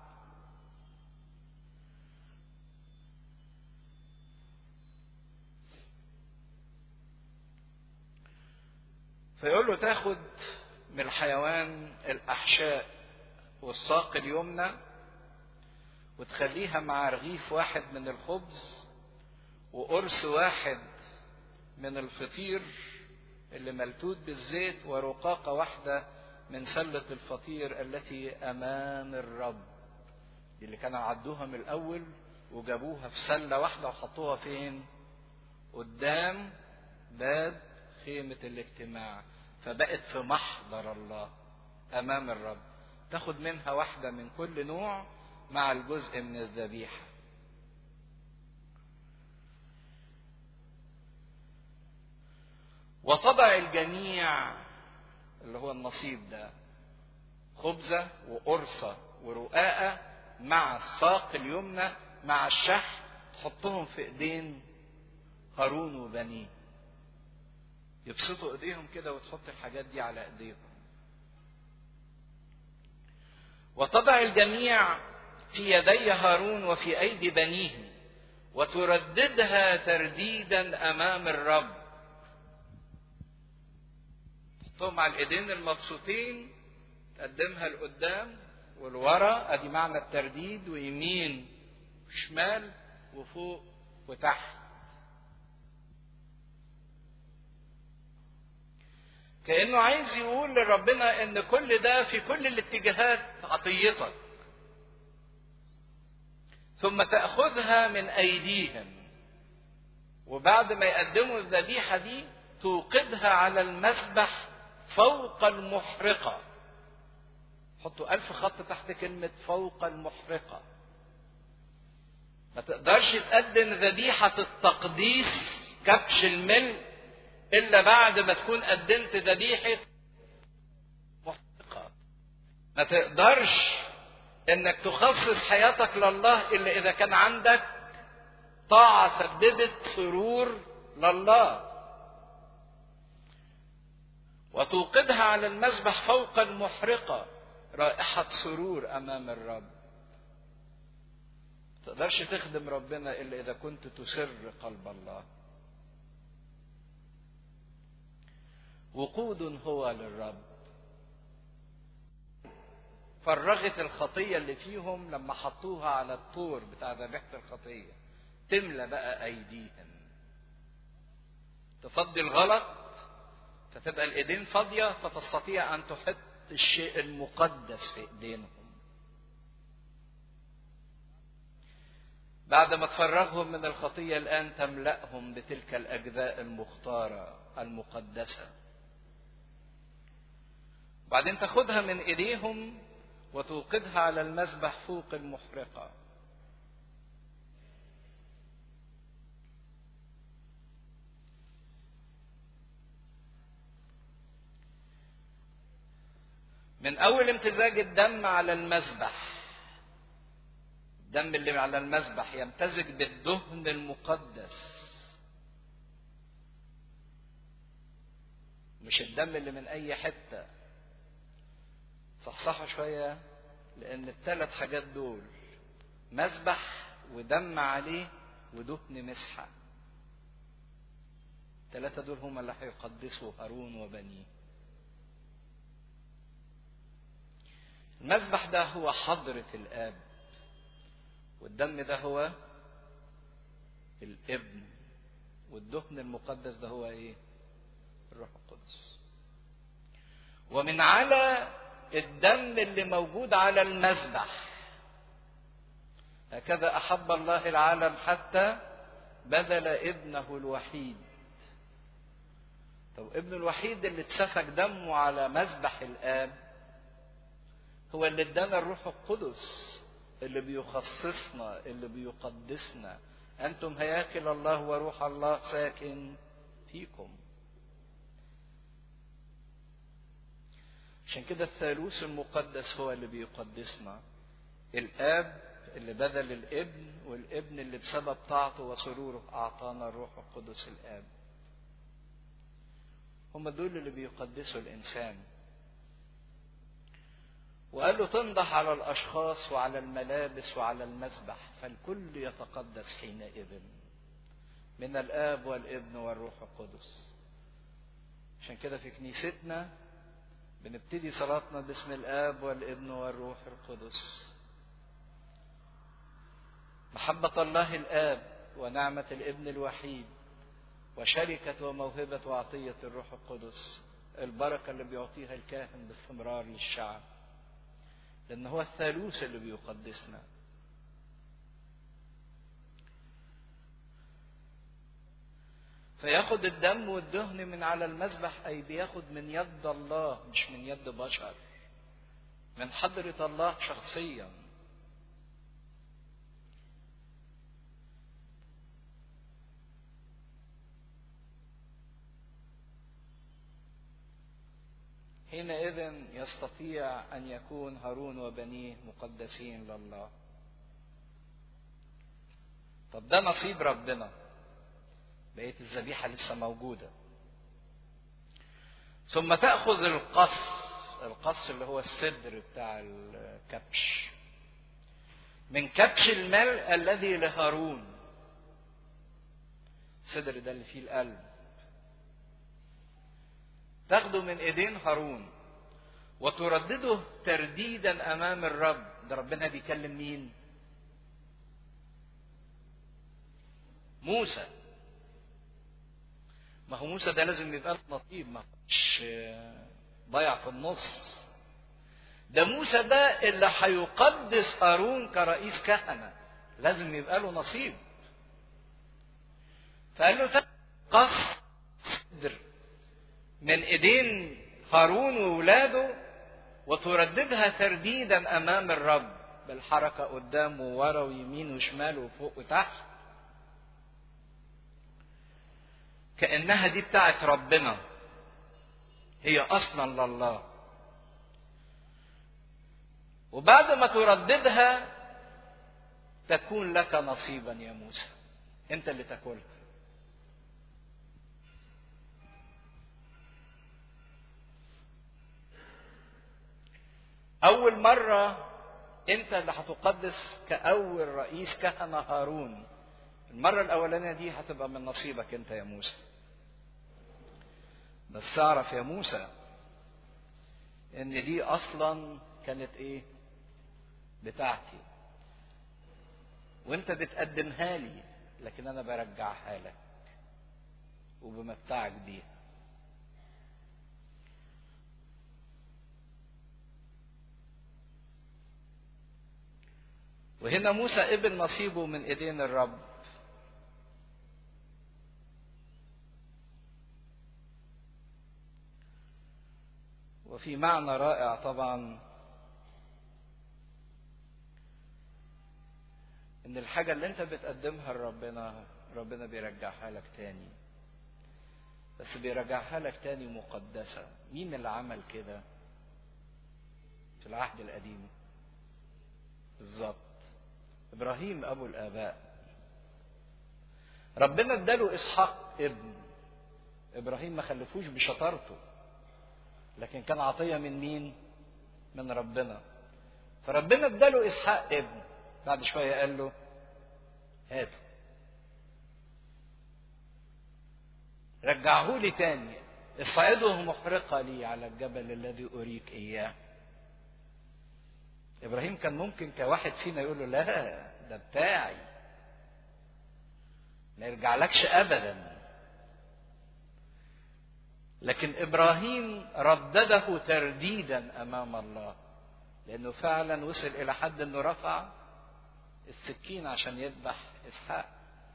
فيقول له تاخد من الحيوان الاحشاء والساق اليمنى وتخليها مع رغيف واحد من الخبز وقرص واحد من الفطير اللي ملتوت بالزيت ورقاقة واحدة من سلة الفطير التي أمام الرب دي اللي كانوا عدوها من الأول وجابوها في سلة واحدة وحطوها فين؟ قدام باب خيمة الاجتماع فبقت في محضر الله أمام الرب تاخد منها واحدة من كل نوع مع الجزء من الذبيحة وطبع الجميع اللي هو النصيب ده خبزة وقرصة ورقاقة مع الساق اليمنى مع الشح تحطهم في ايدين هارون وبنيه يبسطوا ايديهم كده وتحط الحاجات دي على ايديهم وتضع الجميع في يدي هارون وفي ايدي بنيه وترددها ترديدا امام الرب تحطهم على الايدين المبسوطين تقدمها لقدام والورا ادي معنى الترديد ويمين وشمال وفوق وتحت كانه عايز يقول لربنا ان كل ده في كل الاتجاهات عطيتك ثم تاخذها من ايديهم وبعد ما يقدموا الذبيحه دي توقدها على المسبح فوق المحرقه حطوا ألف خط تحت كلمة فوق المحرقة ما تقدرش تقدم ذبيحة التقديس كبش الملء إلا بعد ما تكون قدمت ذبيحة محرقة ما تقدرش إنك تخصص حياتك لله إلا إذا كان عندك طاعة سببت سرور لله وتوقدها على المذبح فوق المحرقه رائحة سرور أمام الرب تقدرش تخدم ربنا إلا إذا كنت تسر قلب الله وقود هو للرب فرغت الخطية اللي فيهم لما حطوها على الطور بتاع ذبيحة الخطية تملى بقى أيديهم تفضي الغلط فتبقى الإيدين فاضية فتستطيع أن تحط الشيء المقدس في ايدينهم بعد ما تفرغهم من الخطية الآن تملأهم بتلك الأجزاء المختارة المقدسة بعدين تاخدها من إيديهم وتوقدها على المذبح فوق المحرقة من أول امتزاج الدم على المذبح الدم اللي على المذبح يمتزج بالدهن المقدس مش الدم اللي من أي حتة صحصحوا شوية لأن الثلاث حاجات دول مذبح ودم عليه ودهن مسحة الثلاثة دول هما اللي هيقدسوا هارون وبنيه المذبح ده هو حضرة الآب والدم ده هو الابن والدهن المقدس ده هو ايه؟ الروح القدس. ومن على الدم اللي موجود على المذبح هكذا أحب الله العالم حتى بذل ابنه الوحيد. طب ابن الوحيد اللي اتسفك دمه على مذبح الآب هو اللي ادانا الروح القدس اللي بيخصصنا اللي بيقدسنا انتم هياكل الله وروح الله ساكن فيكم عشان كده الثالوث المقدس هو اللي بيقدسنا الاب اللي بذل الابن والابن اللي بسبب طاعته وسروره اعطانا الروح القدس الاب هم دول اللي بيقدسوا الانسان وقال له تنضح على الاشخاص وعلى الملابس وعلى المذبح فالكل يتقدس حينئذ من الاب والابن والروح القدس عشان كده في كنيستنا بنبتدي صلاتنا باسم الاب والابن والروح القدس محبة الله الآب ونعمة الابن الوحيد وشركة وموهبة وعطية الروح القدس البركة اللي بيعطيها الكاهن باستمرار للشعب لأن هو الثالوث اللي بيقدسنا فياخد الدم والدهن من على المذبح أي بياخد من يد الله مش من يد بشر من حضرة الله شخصيا حينئذ يستطيع أن يكون هارون وبنيه مقدسين لله طب ده نصيب ربنا بقية الذبيحة لسه موجودة ثم تأخذ القص القص اللي هو الصدر بتاع الكبش من كبش الملء الذي لهارون الصدر ده اللي فيه القلب تاخده من ايدين هارون وتردده ترديدا امام الرب ده ربنا بيكلم مين موسى ما هو موسى ده لازم يبقى له نصيب ما مش ضايع في النص ده موسى ده اللي هيقدس هارون كرئيس كهنة لازم يبقى له نصيب فقال له قص صدر من ايدين هارون وولاده وترددها ترديدا امام الرب بالحركه قدام وورا ويمين وشمال وفوق وتحت كانها دي بتاعت ربنا هي اصلا لله وبعد ما ترددها تكون لك نصيبا يا موسى انت اللي تاكلها أول مرة أنت اللي هتقدس كأول رئيس كهنة هارون. المرة الأولانية دي هتبقى من نصيبك أنت يا موسى. بس اعرف يا موسى إن دي أصلا كانت إيه؟ بتاعتي. وأنت بتقدمها لي لكن أنا برجعها لك. وبمتعك بيها. وهنا موسى قبل نصيبه من ايدين الرب وفي معنى رائع طبعا ان الحاجه اللي انت بتقدمها لربنا ربنا بيرجعها لك تاني بس بيرجعها لك تاني مقدسه مين اللي عمل كده في العهد القديم بالظبط ابراهيم ابو الاباء ربنا اداله اسحاق ابن ابراهيم ما خلفوش بشطارته لكن كان عطيه من مين من ربنا فربنا اداله اسحاق ابن بعد شويه قال له هاته رجعه لي تاني اصعده محرقة لي على الجبل الذي أريك إياه إبراهيم كان ممكن كواحد فينا يقول له لا ده بتاعي ما يرجعلكش أبدا لكن إبراهيم ردده ترديدا أمام الله لأنه فعلا وصل إلى حد أنه رفع السكين عشان يذبح إسحاق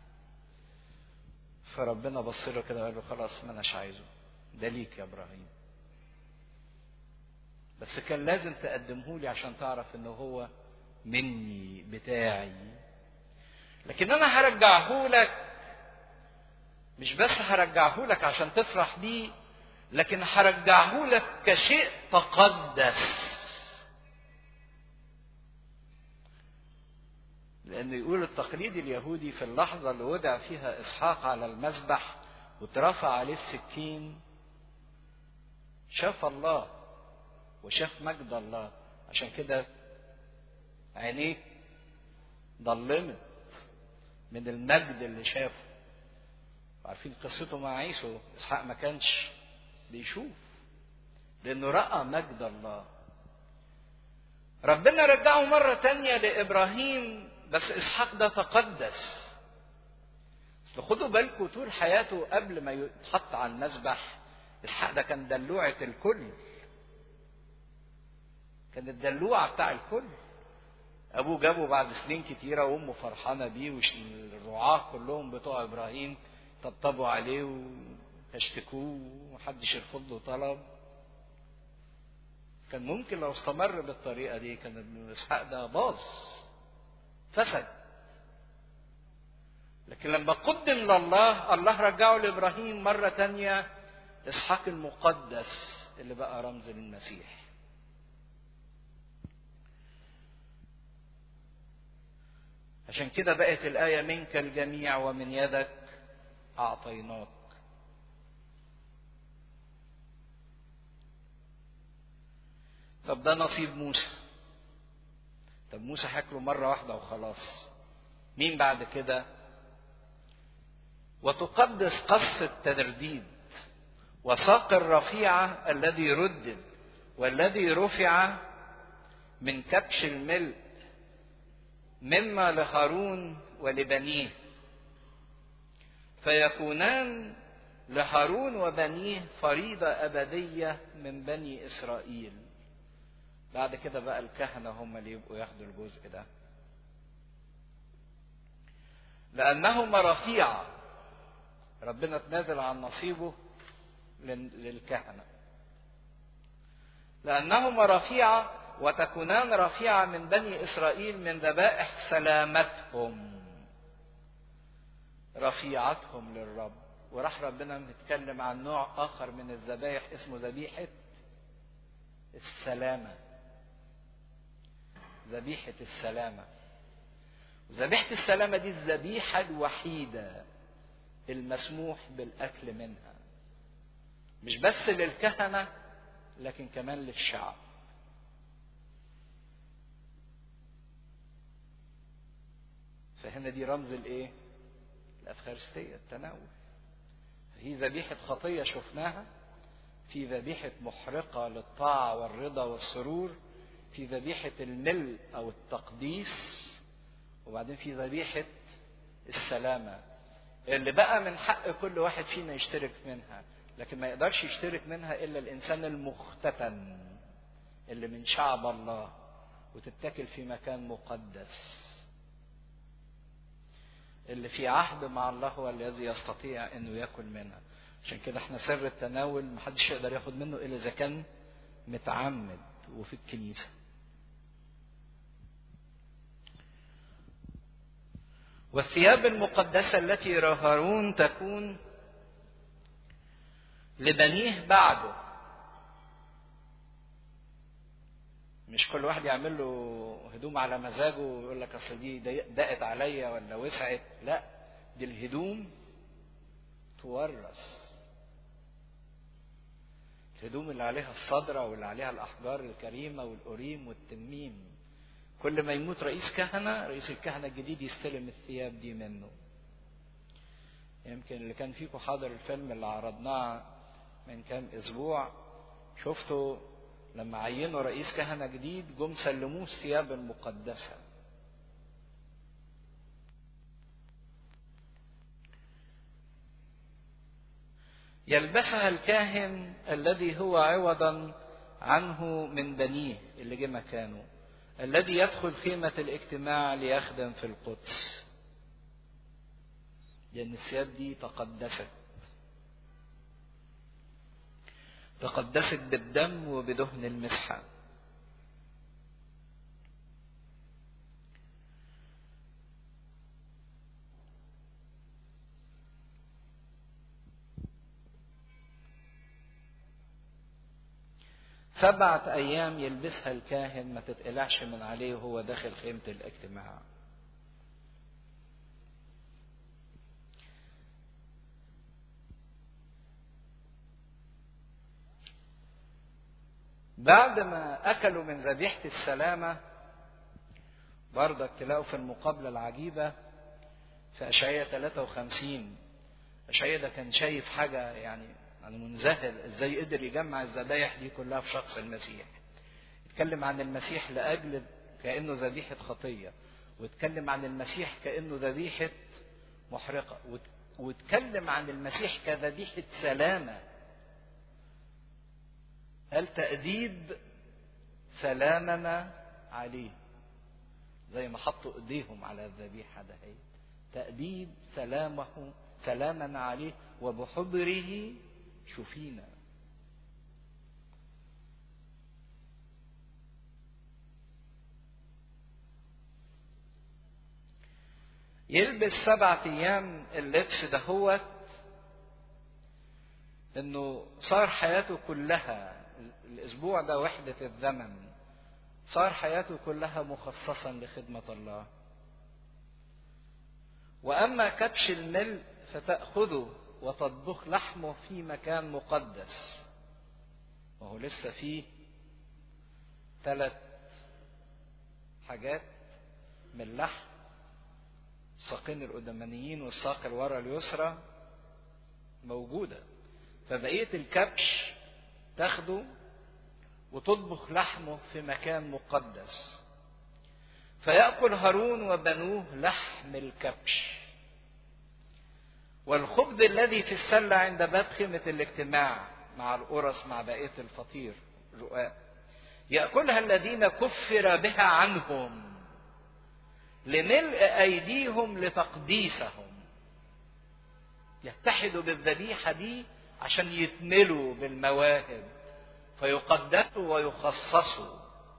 فربنا بص له كده وقال له خلاص ما اناش عايزه ده ليك يا ابراهيم بس كان لازم تقدمه لي عشان تعرف انه هو مني بتاعي لكن انا هرجعه لك مش بس هرجعه لك عشان تفرح بيه لكن هرجعه لك كشيء تقدس لأنه يقول التقليد اليهودي في اللحظة اللي وضع فيها إسحاق على المذبح واترفع عليه السكين شاف الله وشاف مجد الله عشان كده عينيه ضلمت من المجد اللي شافه عارفين قصته مع عيسو إسحاق ما كانش بيشوف لأنه رأى مجد الله ربنا رجعه مرة تانية لإبراهيم بس اسحاق ده تقدس خدوا بالكم طول حياته قبل ما يتحط على المذبح اسحاق ده كان دلوعة الكل كان الدلوعة بتاع الكل ابوه جابه بعد سنين كتيرة وامه فرحانة بيه والرعاة كلهم بتوع ابراهيم طبطبوا عليه واشتكوه ومحدش يرفض له طلب كان ممكن لو استمر بالطريقة دي كان ابن اسحاق ده باظ فسد لكن لما قدم لله الله رجعه لابراهيم مره تانية اسحاق المقدس اللي بقى رمز للمسيح عشان كده بقت الآية منك الجميع ومن يدك أعطيناك طب ده نصيب موسى طب موسى هاكله مرة واحدة وخلاص مين بعد كده وتقدس قص الترديد وساق الرفيعة الذي ردد والذي رفع من كبش الملء مما لهارون ولبنيه فيكونان لهارون وبنيه فريضة أبدية من بني إسرائيل بعد كده بقى الكهنة هم اللي يبقوا ياخدوا الجزء ده لأنهما رفيعة ربنا تنازل عن نصيبه للكهنة لأنهما رفيعة وتكونان رفيعة من بني إسرائيل من ذبائح سلامتهم رفيعتهم للرب وراح ربنا متكلم عن نوع آخر من الذبائح اسمه ذبيحة السلامة ذبيحة السلامة ذبيحة السلامة دي الذبيحة الوحيدة المسموح بالأكل منها مش بس للكهنة لكن كمان للشعب فهنا دي رمز الايه الافخارستيه التناول في ذبيحه خطيه شفناها في ذبيحه محرقه للطاعه والرضا والسرور في ذبيحه الملء او التقديس وبعدين في ذبيحه السلامه اللي بقى من حق كل واحد فينا يشترك منها لكن ما يقدرش يشترك منها الا الانسان المختتن اللي من شعب الله وتتكل في مكان مقدس اللي في عهد مع الله هو الذي يستطيع انه ياكل منها عشان كده احنا سر التناول محدش يقدر ياخد منه الا اذا كان متعمد وفي الكنيسه والثياب المقدسه التي هارون تكون لبنيه بعده مش كل واحد يعمل له هدوم على مزاجه ويقول لك اصل دي ضاقت عليا ولا وسعت لا دي الهدوم تورث الهدوم اللي عليها الصدرة واللي عليها الأحجار الكريمة والأوريم والتميم كل ما يموت رئيس كهنة رئيس الكهنة الجديد يستلم الثياب دي منه يمكن اللي كان فيكم حاضر الفيلم اللي عرضناه من كام أسبوع شفتوا لما عينوا رئيس كهنة جديد جم سلموه الثياب المقدسة يلبسها الكاهن الذي هو عوضا عنه من بنيه اللي جه مكانه الذي يدخل خيمة الاجتماع ليخدم في القدس لأن الثياب دي تقدست تقدست بالدم وبدهن المسحة سبعة أيام يلبسها الكاهن ما تتقلعش من عليه وهو داخل خيمة الاجتماع بعد ما أكلوا من ذبيحة السلامة برضك تلاقوا في المقابلة العجيبة في أشعية 53 أشعية ده كان شايف حاجة يعني يعني منذهل ازاي قدر يجمع الذبايح دي كلها في شخص المسيح اتكلم عن المسيح لأجل كأنه ذبيحة خطية واتكلم عن المسيح كأنه ذبيحة محرقة واتكلم عن المسيح كذبيحة سلامة قال تأديب سلامنا عليه زي ما حطوا ايديهم على الذبيحة ده هي تأديب سلامه سلامنا عليه وبحبره شفينا يلبس سبعة أيام اللبس دهوت إنه صار حياته كلها الأسبوع ده وحدة الزمن صار حياته كلها مخصصا لخدمة الله وأما كبش الملء فتأخذه وتطبخ لحمه في مكان مقدس وهو لسه فيه ثلاث حاجات من لحم الساقين القدمانيين والساق اللي ورا اليسرى موجودة فبقية الكبش تاخده وتطبخ لحمه في مكان مقدس فيأكل هارون وبنوه لحم الكبش والخبز الذي في السلة عند باب خيمة الاجتماع مع القرص مع بقية الفطير رقاق يأكلها الذين كفر بها عنهم لملء أيديهم لتقديسهم يتحدوا بالذبيحة دي عشان يتملوا بالمواهب فيقدسوا ويخصصوا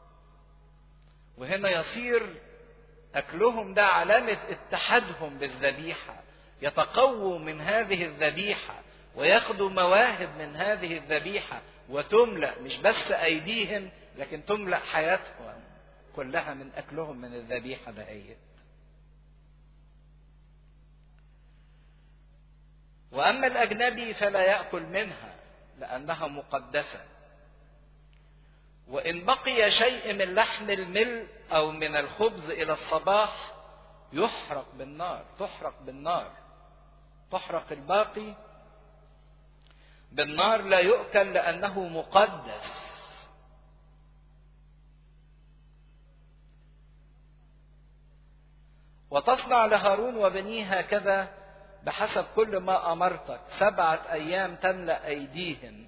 وهنا يصير أكلهم ده علامة اتحادهم بالذبيحة يتقووا من هذه الذبيحة وياخدوا مواهب من هذه الذبيحة وتملأ مش بس أيديهم لكن تملأ حياتهم كلها من أكلهم من الذبيحة دهيت وأما الأجنبي فلا يأكل منها لأنها مقدسة وإن بقي شيء من لحم المل أو من الخبز إلى الصباح يحرق بالنار تحرق بالنار تحرق الباقي بالنار لا يؤكل لأنه مقدس وتصنع لهارون وبنيه هكذا بحسب كل ما أمرتك سبعة أيام تملأ أيديهم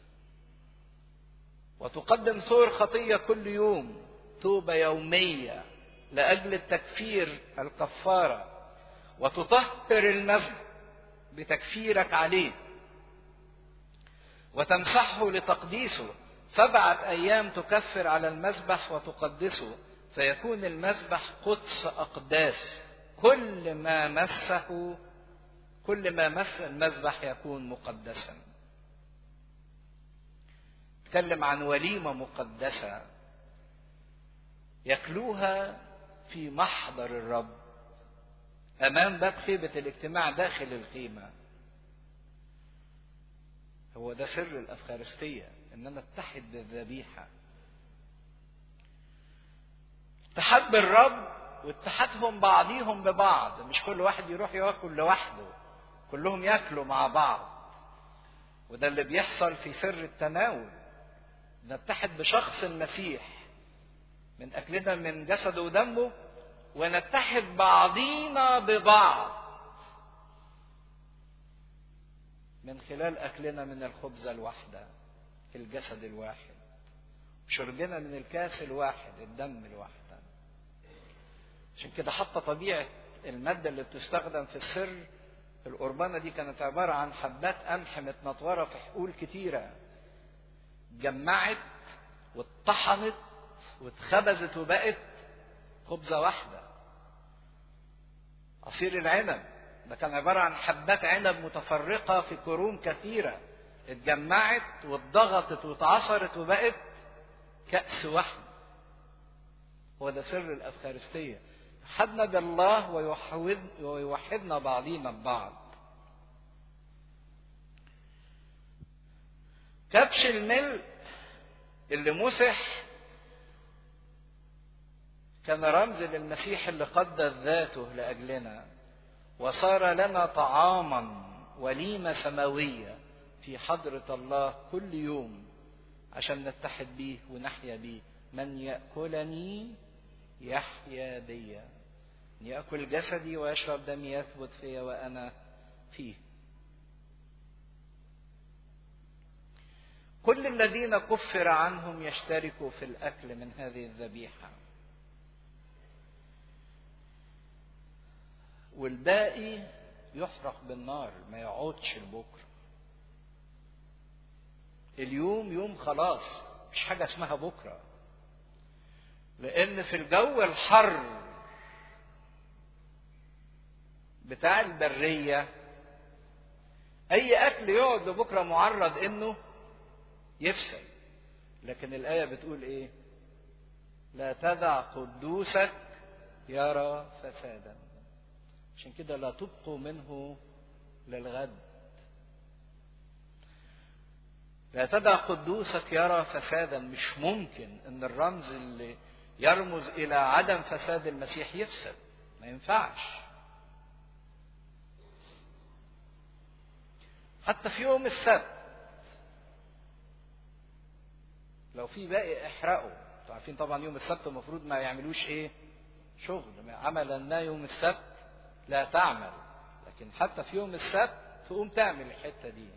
وتقدم ثور خطية كل يوم توبة يومية لأجل التكفير الكفارة وتطهر المسجد بتكفيرك عليه وتمسحه لتقديسه سبعة أيام تكفر على المذبح وتقدسه فيكون المذبح قدس أقداس كل ما مسه كل ما مس المذبح يكون مقدسا تكلم عن وليمة مقدسة يكلوها في محضر الرب أمام باب خيمة الاجتماع داخل الخيمة هو ده سر الأفخارستية إن أنا اتحد بالذبيحة اتحاد بالرب واتحادهم بعضيهم ببعض مش كل واحد يروح ياكل لوحده كلهم ياكلوا مع بعض وده اللي بيحصل في سر التناول نتحد بشخص المسيح من اكلنا من جسده ودمه ونتحد بعضينا ببعض من خلال اكلنا من الخبزه الواحده الجسد الواحد شربنا من الكاس الواحد الدم الواحد عشان كده حتى طبيعه الماده اللي بتستخدم في السر القربانه دي كانت عباره عن حبات قمح متنطوره في حقول كتيره اتجمعت واتطحنت واتخبزت وبقت خبزه واحده عصير العنب ده كان عباره عن حبات عنب متفرقه في قرون كثيره اتجمعت واتضغطت واتعصرت وبقت كأس واحد هو ده سر الأفخارستية حدنا بالله ويوحد ويوحدنا بعضينا ببعض كبش الملء اللي مسح كان رمز للمسيح اللي قدس ذاته لأجلنا وصار لنا طعاما وليمة سماوية في حضرة الله كل يوم عشان نتحد بيه ونحيا بيه من يأكلني يحيا بي يأكل جسدي ويشرب دمي يثبت فيا وأنا فيه كل الذين كفر عنهم يشتركوا في الأكل من هذه الذبيحة والباقي يحرق بالنار ما يقعدش لبكره اليوم يوم خلاص مش حاجة اسمها بكرة لأن في الجو الحر بتاع البرية أي أكل يقعد لبكرة معرض إنه يفسد لكن الآية بتقول إيه؟ لا تدع قدوسك يرى فسادا عشان كده لا تبقوا منه للغد لا تدع قدوسك يرى فسادا مش ممكن ان الرمز اللي يرمز الى عدم فساد المسيح يفسد ما ينفعش حتى في يوم السبت لو في باقي احرقه انتوا عارفين طبعا يوم السبت المفروض ما يعملوش ايه شغل عملا ما يوم السبت لا تعمل لكن حتى في يوم السبت تقوم تعمل الحته دي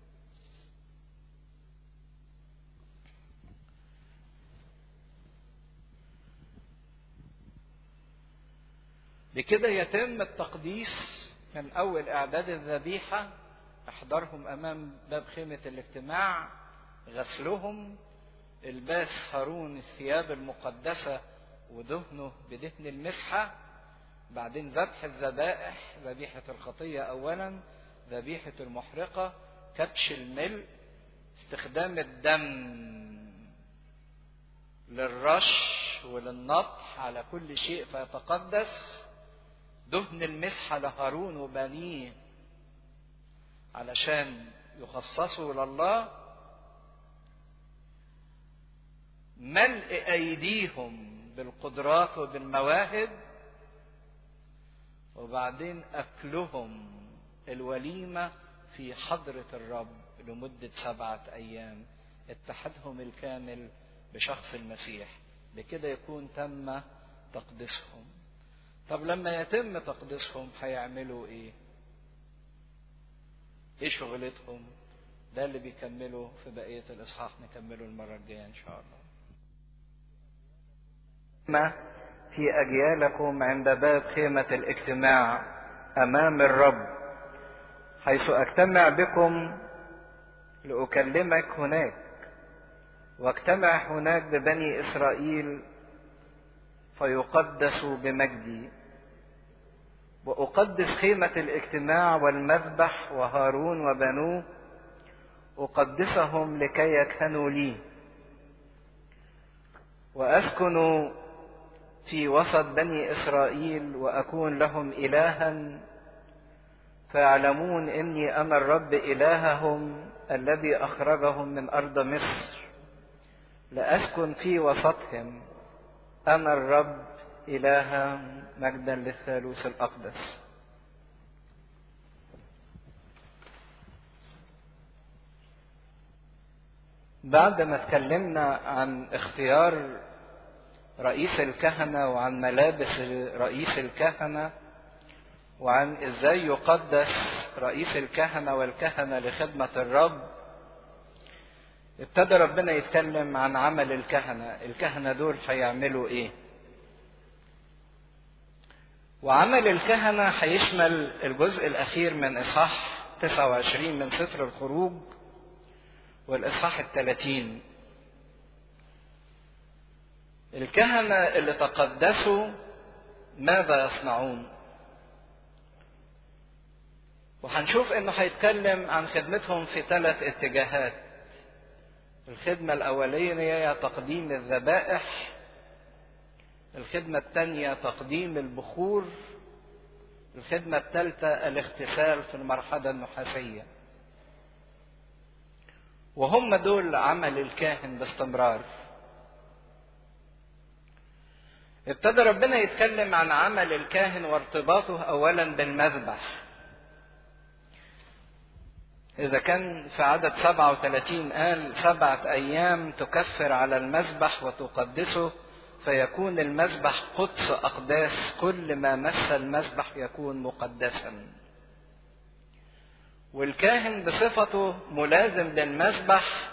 بكده يتم التقديس من اول اعداد الذبيحه احضرهم امام باب خيمه الاجتماع غسلهم الباس هارون الثياب المقدسه ودهنه بدهن المسحه بعدين ذبح الذبائح ذبيحه الخطيه اولا ذبيحه المحرقه كبش الملء استخدام الدم للرش وللنطح على كل شيء فيتقدس دهن المسحة لهارون وبنيه علشان يخصصوا لله ملء أيديهم بالقدرات وبالمواهب وبعدين أكلهم الوليمة في حضرة الرب لمدة سبعة أيام اتحادهم الكامل بشخص المسيح بكده يكون تم تقديسهم طب لما يتم تقديسهم هيعملوا ايه ايه شغلتهم ده اللي بيكملوا في بقية الإصحاح نكمله المرة الجاية إن شاء الله ما في أجيالكم عند باب خيمة الاجتماع أمام الرب حيث أجتمع بكم لأكلمك هناك واجتمع هناك ببني إسرائيل فيقدسوا بمجدي وأقدس خيمة الاجتماع والمذبح وهارون وبنوه أقدسهم لكي يكهنوا لي وأسكن في وسط بني إسرائيل وأكون لهم إلها فيعلمون إني أنا الرب إلههم الذي أخرجهم من أرض مصر لأسكن في وسطهم أنا الرب إلها مجدا للثالوث الأقدس بعد ما اتكلمنا عن اختيار رئيس الكهنة وعن ملابس رئيس الكهنة وعن ازاي يقدس رئيس الكهنة والكهنة لخدمة الرب ابتدى ربنا يتكلم عن عمل الكهنة الكهنة دول هيعملوا ايه وعمل الكهنة هيشمل الجزء الأخير من إصحاح 29 من سفر الخروج والإصحاح الثلاثين الكهنة اللي تقدسوا ماذا يصنعون وهنشوف انه هيتكلم عن خدمتهم في ثلاث اتجاهات الخدمة الأولية هي تقديم الذبائح الخدمة الثانية تقديم البخور الخدمة الثالثة الاغتسال في المرحلة النحاسية وهم دول عمل الكاهن باستمرار ابتدى ربنا يتكلم عن عمل الكاهن وارتباطه اولا بالمذبح إذا كان في عدد 37 قال سبعة أيام تكفر على المذبح وتقدسه فيكون المذبح قدس أقداس كل ما مس المذبح يكون مقدسا والكاهن بصفته ملازم للمذبح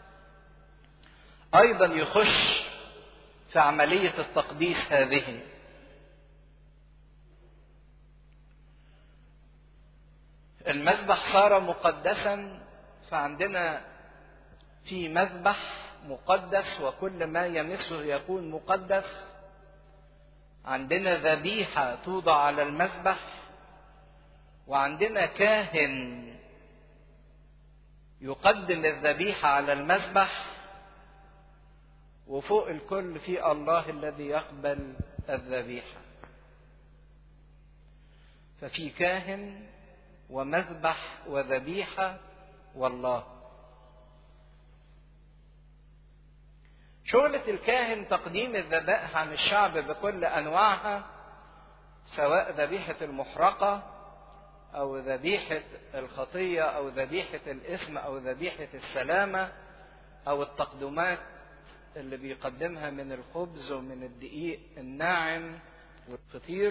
أيضا يخش في عملية التقديس هذه المذبح صار مقدسا فعندنا في مذبح مقدس وكل ما يمسه يكون مقدس عندنا ذبيحة توضع على المذبح وعندنا كاهن يقدم الذبيحة على المذبح وفوق الكل في الله الذي يقبل الذبيحة ففي كاهن ومذبح وذبيحة والله شغلة الكاهن تقديم الذبائح عن الشعب بكل أنواعها سواء ذبيحة المحرقة أو ذبيحة الخطية أو ذبيحة الإثم أو ذبيحة السلامة أو التقدمات اللي بيقدمها من الخبز ومن الدقيق الناعم والفطير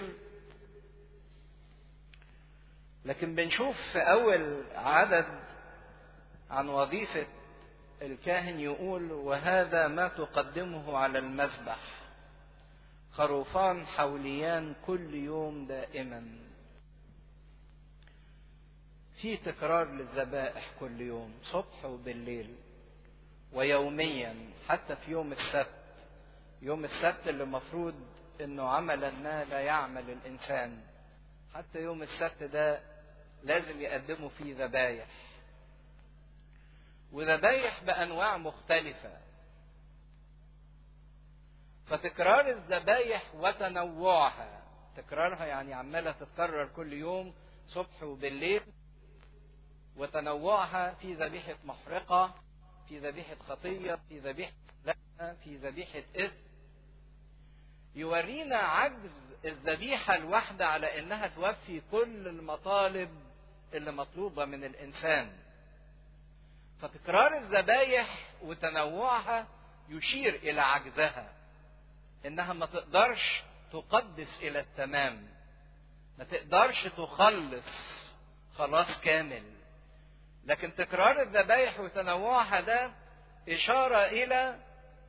لكن بنشوف في أول عدد عن وظيفة الكاهن يقول وهذا ما تقدمه على المذبح خروفان حوليان كل يوم دائما في تكرار للذبائح كل يوم صبح وبالليل ويوميا حتى في يوم السبت يوم السبت اللي المفروض انه عملا ما لا يعمل الانسان حتى يوم السبت ده لازم يقدموا فيه ذبايح وذبايح بانواع مختلفه فتكرار الذبايح وتنوعها تكرارها يعني عماله تتكرر كل يوم صبح وبالليل وتنوعها في ذبيحه محرقه في ذبيحه خطيه في ذبيحه لعنه في ذبيحه اثم يورينا عجز الذبيحه الواحده على انها توفي كل المطالب اللي مطلوبه من الانسان فتكرار الذبايح وتنوعها يشير الى عجزها انها ما تقدرش تقدس الى التمام ما تقدرش تخلص خلاص كامل لكن تكرار الذبايح وتنوعها ده اشاره الى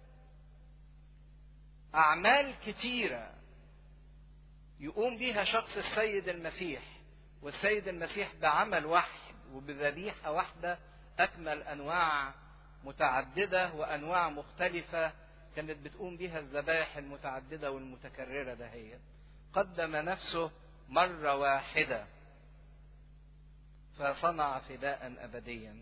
اعمال كتيره يقوم بها شخص السيد المسيح والسيد المسيح بعمل واحد وبذبيحه واحده اكمل انواع متعدده وانواع مختلفه كانت بتقوم بها الذبائح المتعدده والمتكرره دهيت قدم نفسه مره واحده فصنع فداء ابديا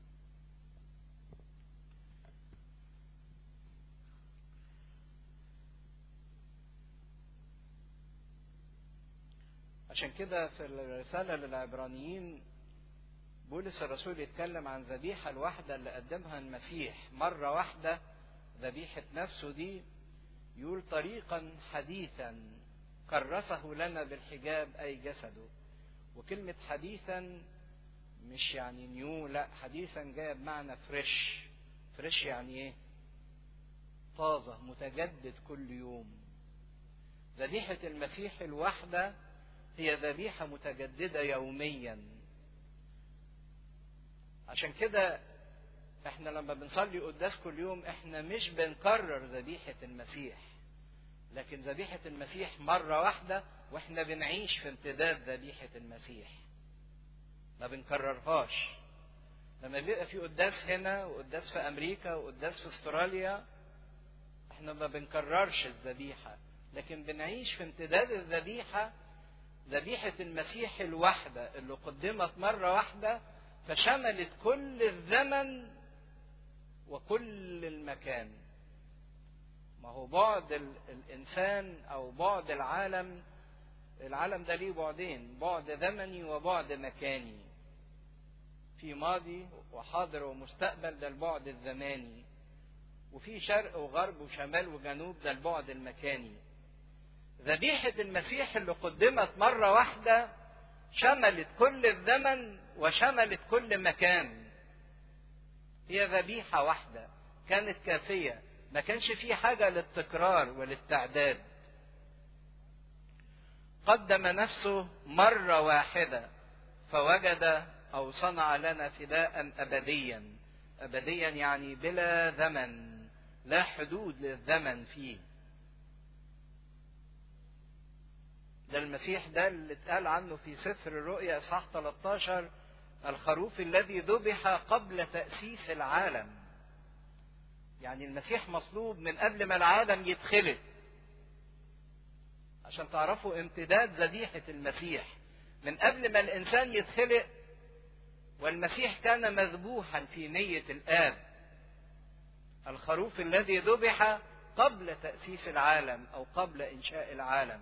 عشان كده في الرسالة للعبرانيين بولس الرسول يتكلم عن ذبيحة الواحدة اللي قدمها المسيح مرة واحدة ذبيحة نفسه دي يقول طريقا حديثا كرسه لنا بالحجاب أي جسده وكلمة حديثا مش يعني نيو لا حديثا جاية بمعنى فريش فريش يعني ايه طازة متجدد كل يوم ذبيحة المسيح الواحدة هي ذبيحة متجددة يوميا عشان كده احنا لما بنصلي قداس كل يوم احنا مش بنكرر ذبيحة المسيح لكن ذبيحة المسيح مرة واحدة واحنا بنعيش في امتداد ذبيحة المسيح ما بنكررهاش لما بيبقى في قداس هنا وقداس في امريكا وقداس في استراليا احنا ما بنكررش الذبيحة لكن بنعيش في امتداد الذبيحة ذبيحة المسيح الواحدة اللي قدمت مرة واحدة فشملت كل الزمن وكل المكان ما هو بعد الإنسان أو بعد العالم العالم ده ليه بعدين بعد زمني وبعد مكاني في ماضي وحاضر ومستقبل ده البعد الزماني وفي شرق وغرب وشمال وجنوب ده البعد المكاني ذبيحة المسيح اللي قدمت مرة واحدة شملت كل الزمن وشملت كل مكان هي ذبيحة واحدة كانت كافية ما كانش في حاجة للتكرار وللتعداد قدم نفسه مرة واحدة فوجد أو صنع لنا فداء أبديا أبديا يعني بلا زمن لا حدود للزمن فيه ده المسيح ده اللي اتقال عنه في سفر الرؤيا اصحاح 13 الخروف الذي ذبح قبل تأسيس العالم يعني المسيح مصلوب من قبل ما العالم يتخلق عشان تعرفوا امتداد ذبيحة المسيح من قبل ما الإنسان يتخلق والمسيح كان مذبوحا في نية الآب الخروف الذي ذبح قبل تأسيس العالم أو قبل إنشاء العالم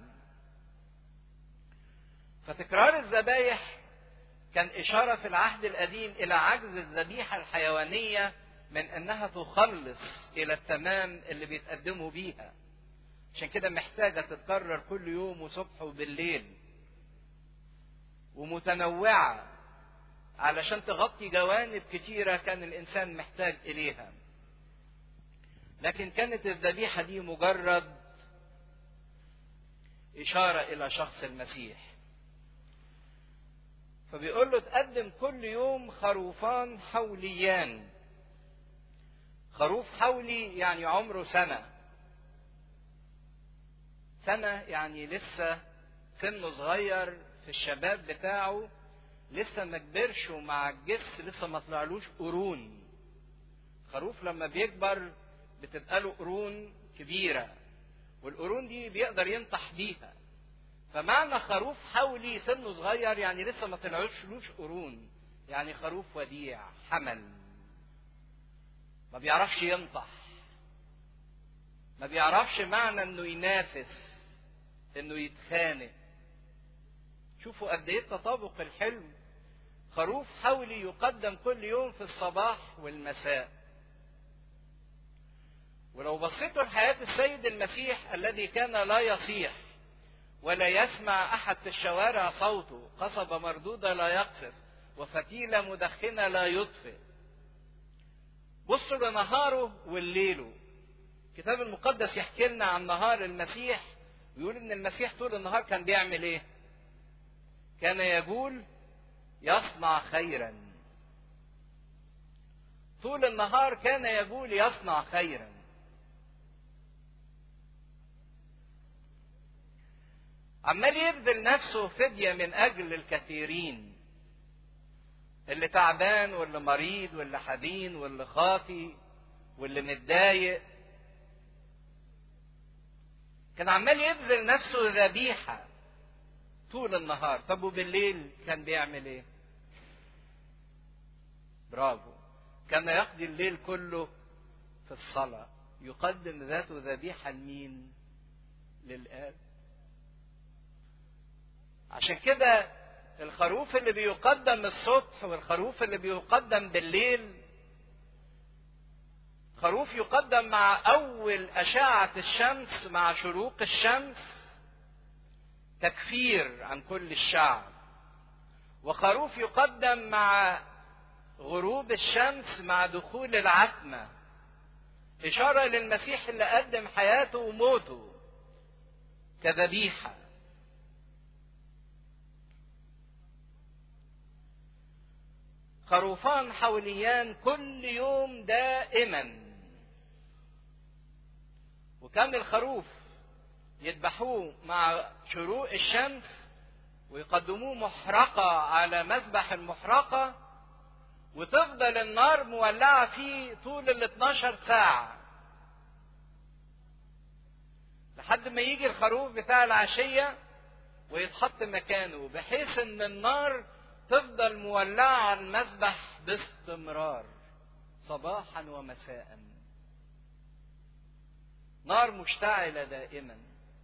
فتكرار الذبايح كان إشارة في العهد القديم إلى عجز الذبيحة الحيوانية من أنها تخلص إلى التمام اللي بيتقدموا بيها عشان كده محتاجة تتكرر كل يوم وصبح وبالليل ومتنوعة علشان تغطي جوانب كتيرة كان الإنسان محتاج إليها لكن كانت الذبيحة دي مجرد إشارة إلى شخص المسيح فبيقول له تقدم كل يوم خروفان حوليان خروف حولي يعني عمره سنة سنة يعني لسه سنه صغير في الشباب بتاعه لسه ما كبرش ومع الجس لسه ما طلعلوش قرون خروف لما بيكبر بتبقى له قرون كبيرة والقرون دي بيقدر ينطح بيها فمعنى خروف حولي سنه صغير يعني لسه ما طلعوش لوش قرون يعني خروف وديع حمل ما بيعرفش ينطح ما بيعرفش معنى انه ينافس انه يتخانق شوفوا قد ايه التطابق الحلو خروف حولي يقدم كل يوم في الصباح والمساء ولو بصيتوا لحياة السيد المسيح الذي كان لا يصيح ولا يسمع أحد في الشوارع صوته قصبة مردودة لا يقصف وفتيلة مدخنة لا يطفئ بصوا لنهاره والليله الكتاب المقدس يحكي لنا عن نهار المسيح ويقول ان المسيح طول النهار كان بيعمل ايه كان يقول يصنع خيرا طول النهار كان يقول يصنع خيرا عمال يبذل نفسه فدية من أجل الكثيرين اللي تعبان واللي مريض واللي حزين واللي خاطي واللي متضايق كان عمال يبذل نفسه ذبيحة طول النهار طب وبالليل كان بيعمل ايه برافو كان يقضي الليل كله في الصلاة يقدم ذاته ذبيحة لمين للآب عشان كده الخروف اللي بيقدم الصبح والخروف اللي بيقدم بالليل خروف يقدم مع أول أشعة الشمس مع شروق الشمس تكفير عن كل الشعب وخروف يقدم مع غروب الشمس مع دخول العتمة إشارة للمسيح اللي قدم حياته وموته كذبيحة خروفان حوليان كل يوم دائما وكان الخروف يذبحوه مع شروق الشمس ويقدموه محرقة على مذبح المحرقة وتفضل النار مولعة فيه طول ال 12 ساعة لحد ما يجي الخروف بتاع العشية ويتحط مكانه بحيث ان النار تفضل مولعة على المذبح باستمرار صباحا ومساء نار مشتعلة دائما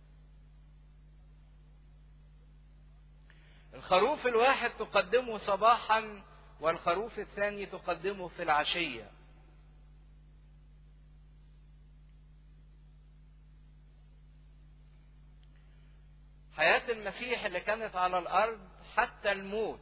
الخروف الواحد تقدمه صباحا والخروف الثاني تقدمه في العشية حياة المسيح اللي كانت على الأرض حتى الموت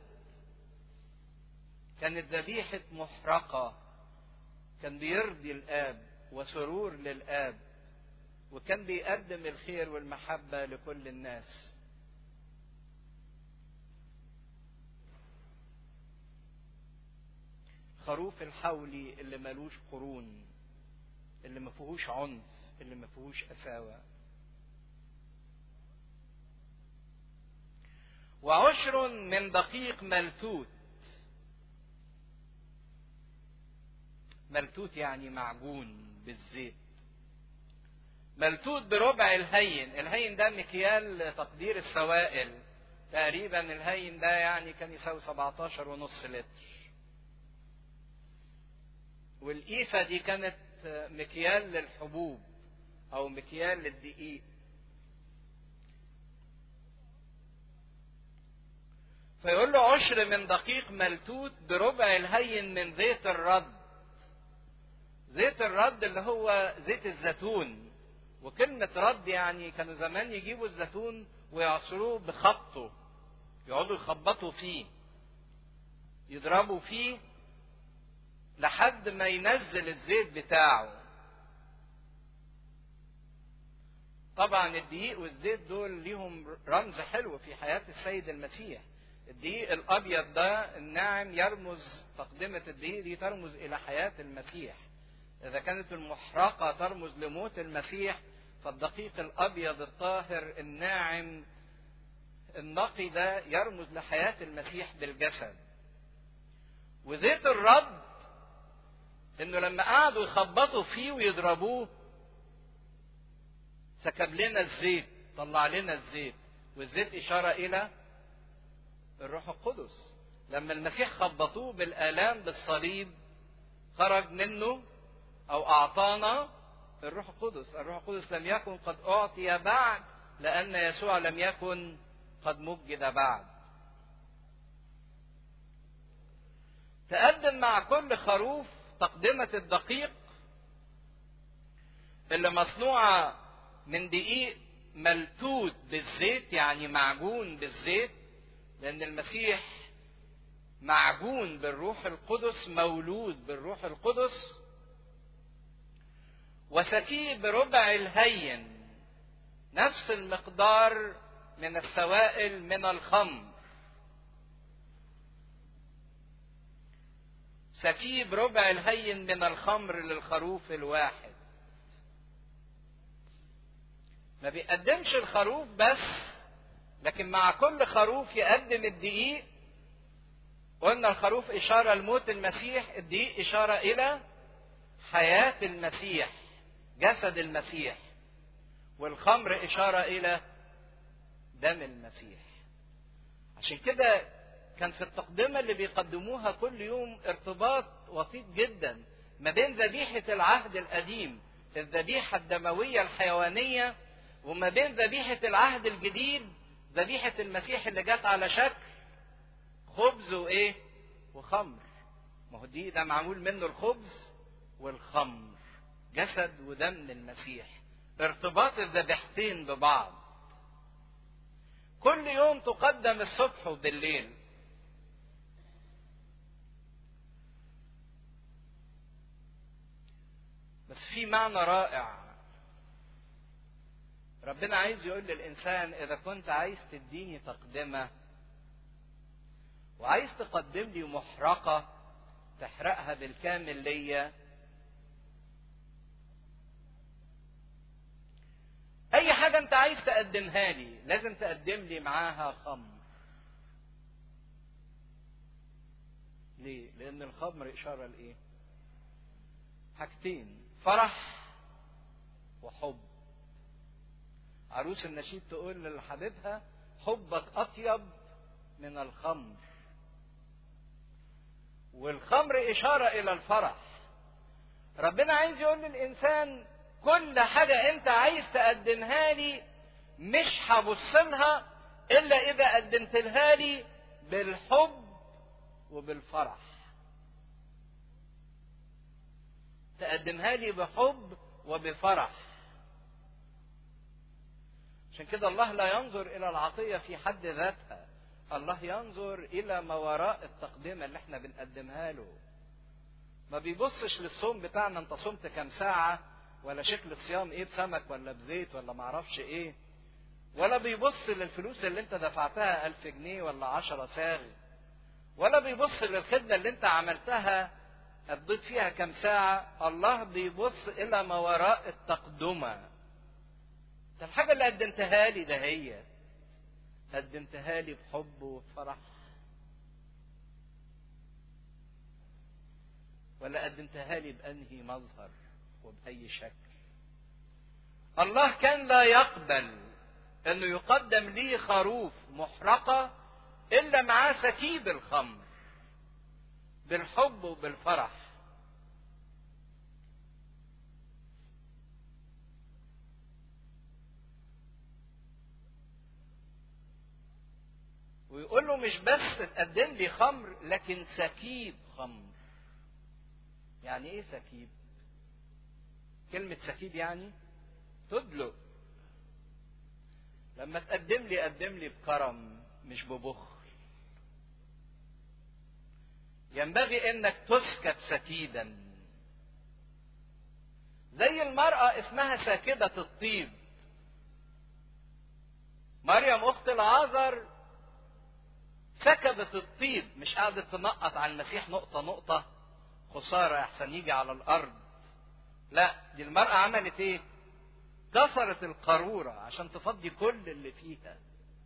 كانت ذبيحة محرقة كان بيرضي الآب وسرور للآب وكان بيقدم الخير والمحبة لكل الناس خروف الحولي اللي ملوش قرون اللي ما فيهوش عنف اللي ما فيهوش قساوة وعشر من دقيق ملتوت ملتوت يعني معجون بالزيت ملتوت بربع الهين الهين ده مكيال تقدير السوائل تقريبا الهين ده يعني كان يساوي 17 ونص لتر والإيفة دي كانت مكيال للحبوب أو مكيال للدقيق فيقول له عشر من دقيق ملتوت بربع الهين من زيت الرد زيت الرد اللي هو زيت الزيتون وكلمة رد يعني كانوا زمان يجيبوا الزيتون ويعصروه بخبطه يقعدوا يخبطوا فيه يضربوا فيه لحد ما ينزل الزيت بتاعه طبعا الدقيق والزيت دول ليهم رمز حلو في حياة السيد المسيح الدقيق الأبيض ده الناعم يرمز تقدمة الدقيق دي ترمز إلى حياة المسيح إذا كانت المحرقة ترمز لموت المسيح فالدقيق الأبيض الطاهر الناعم النقي ده يرمز لحياة المسيح بالجسد وزيت الرد انه لما قعدوا يخبطوا فيه ويضربوه سكب لنا الزيت طلع لنا الزيت والزيت اشاره الى الروح القدس لما المسيح خبطوه بالالام بالصليب خرج منه او اعطانا الروح القدس الروح القدس لم يكن قد اعطي بعد لان يسوع لم يكن قد مجد بعد تقدم مع كل خروف تقدمة الدقيق اللي مصنوعة من دقيق ملتوت بالزيت يعني معجون بالزيت لأن المسيح معجون بالروح القدس مولود بالروح القدس وسكيب ربع الهين نفس المقدار من السوائل من الخمر سكيب ربع الهين من الخمر للخروف الواحد ما بيقدمش الخروف بس لكن مع كل خروف يقدم الدقيق قلنا الخروف إشارة لموت المسيح الدقيق إشارة إلى حياة المسيح جسد المسيح والخمر إشارة إلى دم المسيح عشان كده كان في التقدمة اللي بيقدموها كل يوم ارتباط وسيط جدا ما بين ذبيحة العهد القديم الذبيحة الدموية الحيوانية وما بين ذبيحة العهد الجديد ذبيحة المسيح اللي جت على شكل خبز وإيه؟ وخمر. ما هو دي ده معمول منه الخبز والخمر. جسد ودم المسيح. ارتباط الذبيحتين ببعض. كل يوم تقدم الصبح وبالليل. بس في معنى رائع ربنا عايز يقول للإنسان إذا كنت عايز تديني تقدمة وعايز تقدم لي محرقة تحرقها بالكامل ليا أي حاجة أنت عايز تقدمها لي لازم تقدم لي معاها خمر ليه؟ لأن الخمر إشارة لإيه؟ حاجتين فرح وحب عروس النشيد تقول لحبيبها حبك اطيب من الخمر والخمر اشاره الى الفرح ربنا عايز يقول للانسان كل حاجه انت عايز تقدمها لي مش هبص لها الا اذا قدمت لها لي بالحب وبالفرح تقدمها لي بحب وبفرح عشان كده الله لا ينظر الى العطيه في حد ذاتها الله ينظر الى ما وراء التقدمه اللي احنا بنقدمها له ما بيبصش للصوم بتاعنا انت صمت كام ساعه ولا شكل الصيام ايه بسمك ولا بزيت ولا معرفش ايه ولا بيبص للفلوس اللي انت دفعتها ألف جنيه ولا عشرة ساغ ولا بيبص للخدمة اللي انت عملتها قضيت فيها كام ساعة الله بيبص إلى ما وراء التقدمة ده الحاجة اللي قدمتها لي ده هي قدمتها لي بحب وفرح ولا قدمتها لي بأنهي مظهر وبأي شكل الله كان لا يقبل انه يقدم لي خروف محرقة الا معاه سكيب الخمر بالحب وبالفرح ويقول له مش بس تقدم لي خمر لكن سكيب خمر يعني ايه سكيب كلمة سكيب يعني تدلق لما تقدم لي قدم لي بكرم مش ببخل ينبغي انك تسكب سكيدا زي المرأة اسمها ساكبة الطيب مريم اخت العازر سكبت الطيب مش قعدت تنقط على المسيح نقطة نقطة خسارة احسن يجي على الارض لا دي المرأة عملت ايه كسرت القارورة عشان تفضي كل اللي فيها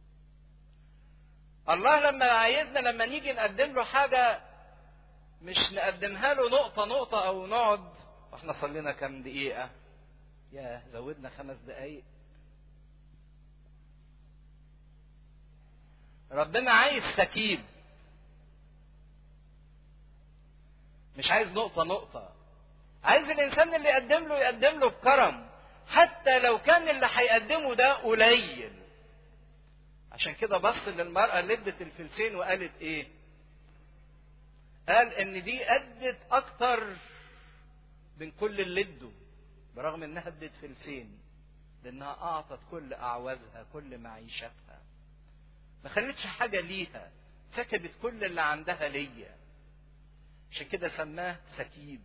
الله لما عايزنا لما نيجي نقدم له حاجة مش نقدمها له نقطة نقطة أو نقعد واحنا صلينا كام دقيقة يا زودنا خمس دقايق ربنا عايز سكيب مش عايز نقطة نقطة عايز الإنسان اللي يقدم له يقدم له بكرم حتى لو كان اللي هيقدمه ده قليل عشان كده بص للمرأة اللي ادت الفلسين وقالت ايه قال ان دي ادت اكتر من كل اللي ادوا برغم انها ادت فلسين لانها اعطت كل اعوازها كل معيشتها ما خلتش حاجة ليها سكبت كل اللي عندها ليا عشان كده سماه سكيب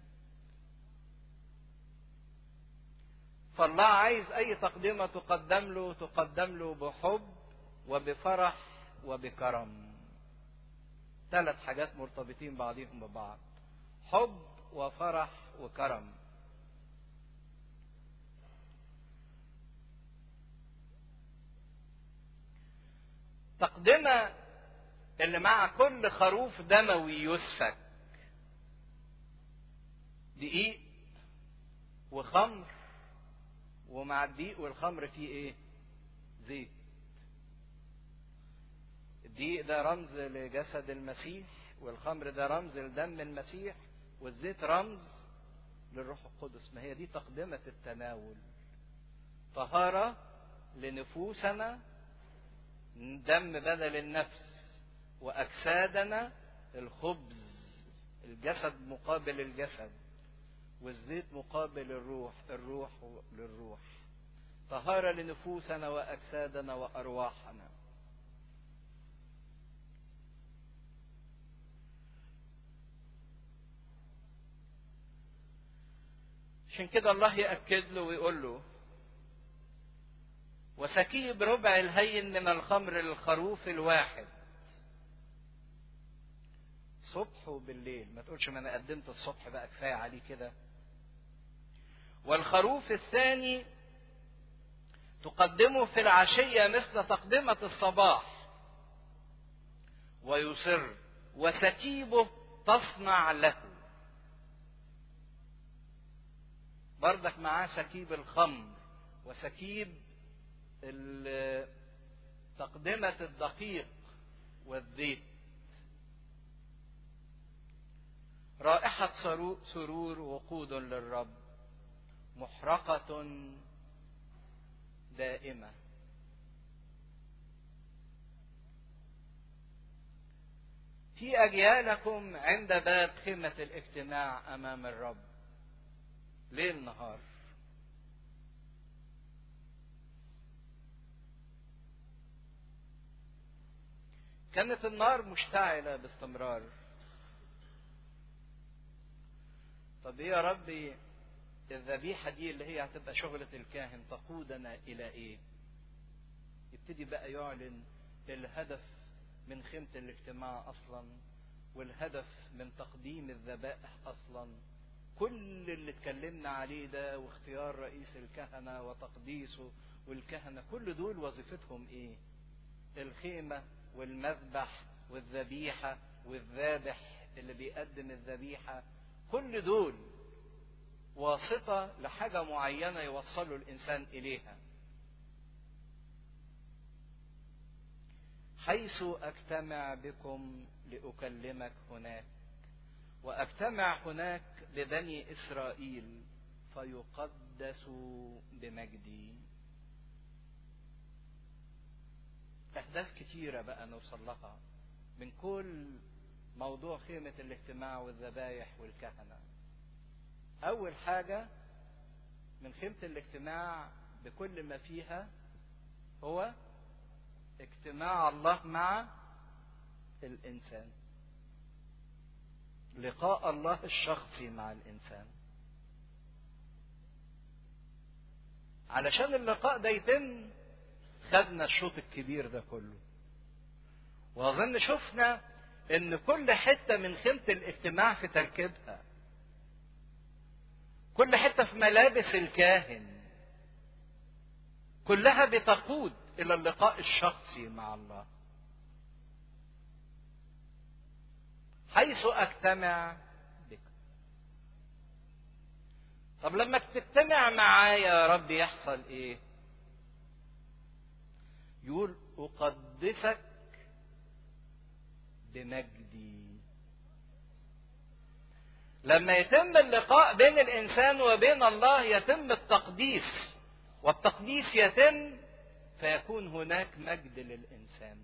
فالله عايز اي تقدمة تقدم له تقدم له بحب وبفرح وبكرم ثلاث حاجات مرتبطين بعضهم ببعض حب وفرح وكرم تقدمة اللي مع كل خروف دموي يسفك دقيق وخمر ومع الدقيق والخمر فيه ايه زيت الدقيق ده رمز لجسد المسيح والخمر ده رمز لدم المسيح والزيت رمز للروح القدس ما هي دي تقدمة التناول طهارة لنفوسنا دم بدل النفس وأجسادنا الخبز الجسد مقابل الجسد والزيت مقابل الروح الروح للروح طهارة لنفوسنا وأجسادنا وأرواحنا عشان كده الله يأكد له ويقول له وسكيب ربع الهين من الخمر للخروف الواحد صبح وبالليل ما تقولش ما انا قدمت الصبح بقى كفايه عليه كده والخروف الثاني تقدمه في العشيه مثل تقدمه الصباح ويصر وسكيبه تصنع له بردك معاه سكيب الخمر وسكيب تقدمة الدقيق والزيت رائحة سرور وقود للرب محرقة دائمة في أجيالكم عند باب خيمة الاجتماع أمام الرب ليل نهار كانت النار مشتعلة باستمرار طب ايه يا ربي الذبيحة دي اللي هي هتبقى شغلة الكاهن تقودنا إلى إيه؟ يبتدي بقى يعلن الهدف من خيمة الاجتماع أصلا والهدف من تقديم الذبائح أصلا كل اللي اتكلمنا عليه ده واختيار رئيس الكهنة وتقديسه والكهنة كل دول وظيفتهم إيه؟ الخيمة والمذبح والذبيحة والذابح اللي بيقدم الذبيحة كل دول واسطة لحاجة معينة يوصلوا الإنسان إليها حيث أجتمع بكم لأكلمك هناك وأجتمع هناك ببني إسرائيل فيقدسوا بمجدي أهداف كتيرة بقى نوصل لها من كل موضوع خيمة الاجتماع والذبايح والكهنة أول حاجة من خيمة الاجتماع بكل ما فيها هو اجتماع الله مع الإنسان لقاء الله الشخصي مع الانسان علشان اللقاء ده يتم خدنا الشوط الكبير ده كله واظن شفنا ان كل حته من خيمه الاجتماع في تركيبها كل حته في ملابس الكاهن كلها بتقود الى اللقاء الشخصي مع الله حيث اجتمع بك طب لما تجتمع معايا يا رب يحصل ايه يقول اقدسك بمجدي لما يتم اللقاء بين الانسان وبين الله يتم التقديس والتقديس يتم فيكون هناك مجد للانسان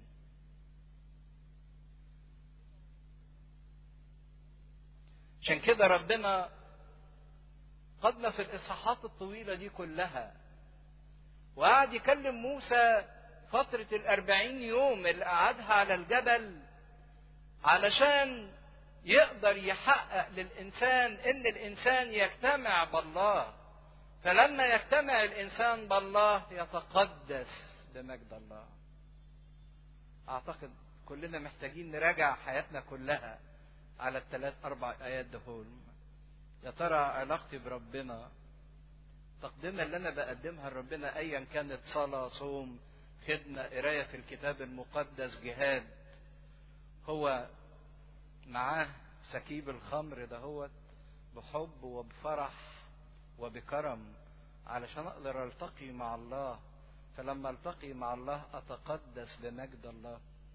عشان كده ربنا قدنا في الاصحاحات الطويله دي كلها وقعد يكلم موسى فترة الأربعين يوم اللي قعدها على الجبل علشان يقدر يحقق للإنسان إن الإنسان يجتمع بالله فلما يجتمع الإنسان بالله يتقدس بمجد الله أعتقد كلنا محتاجين نراجع حياتنا كلها على الثلاث أربع آيات دهول يا ترى علاقتي بربنا التقدمة اللي أنا بقدمها لربنا أيا كانت صلاة صوم خدمة قراية في الكتاب المقدس جهاد هو معاه سكيب الخمر دهوت بحب وبفرح وبكرم علشان اقدر التقي مع الله فلما التقي مع الله اتقدس بمجد الله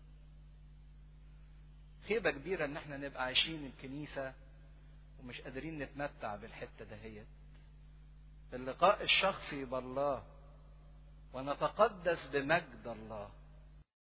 خيبة كبيرة ان احنا نبقى عايشين الكنيسة ومش قادرين نتمتع بالحتة دهيت اللقاء الشخصي بالله ونتقدس بمجد الله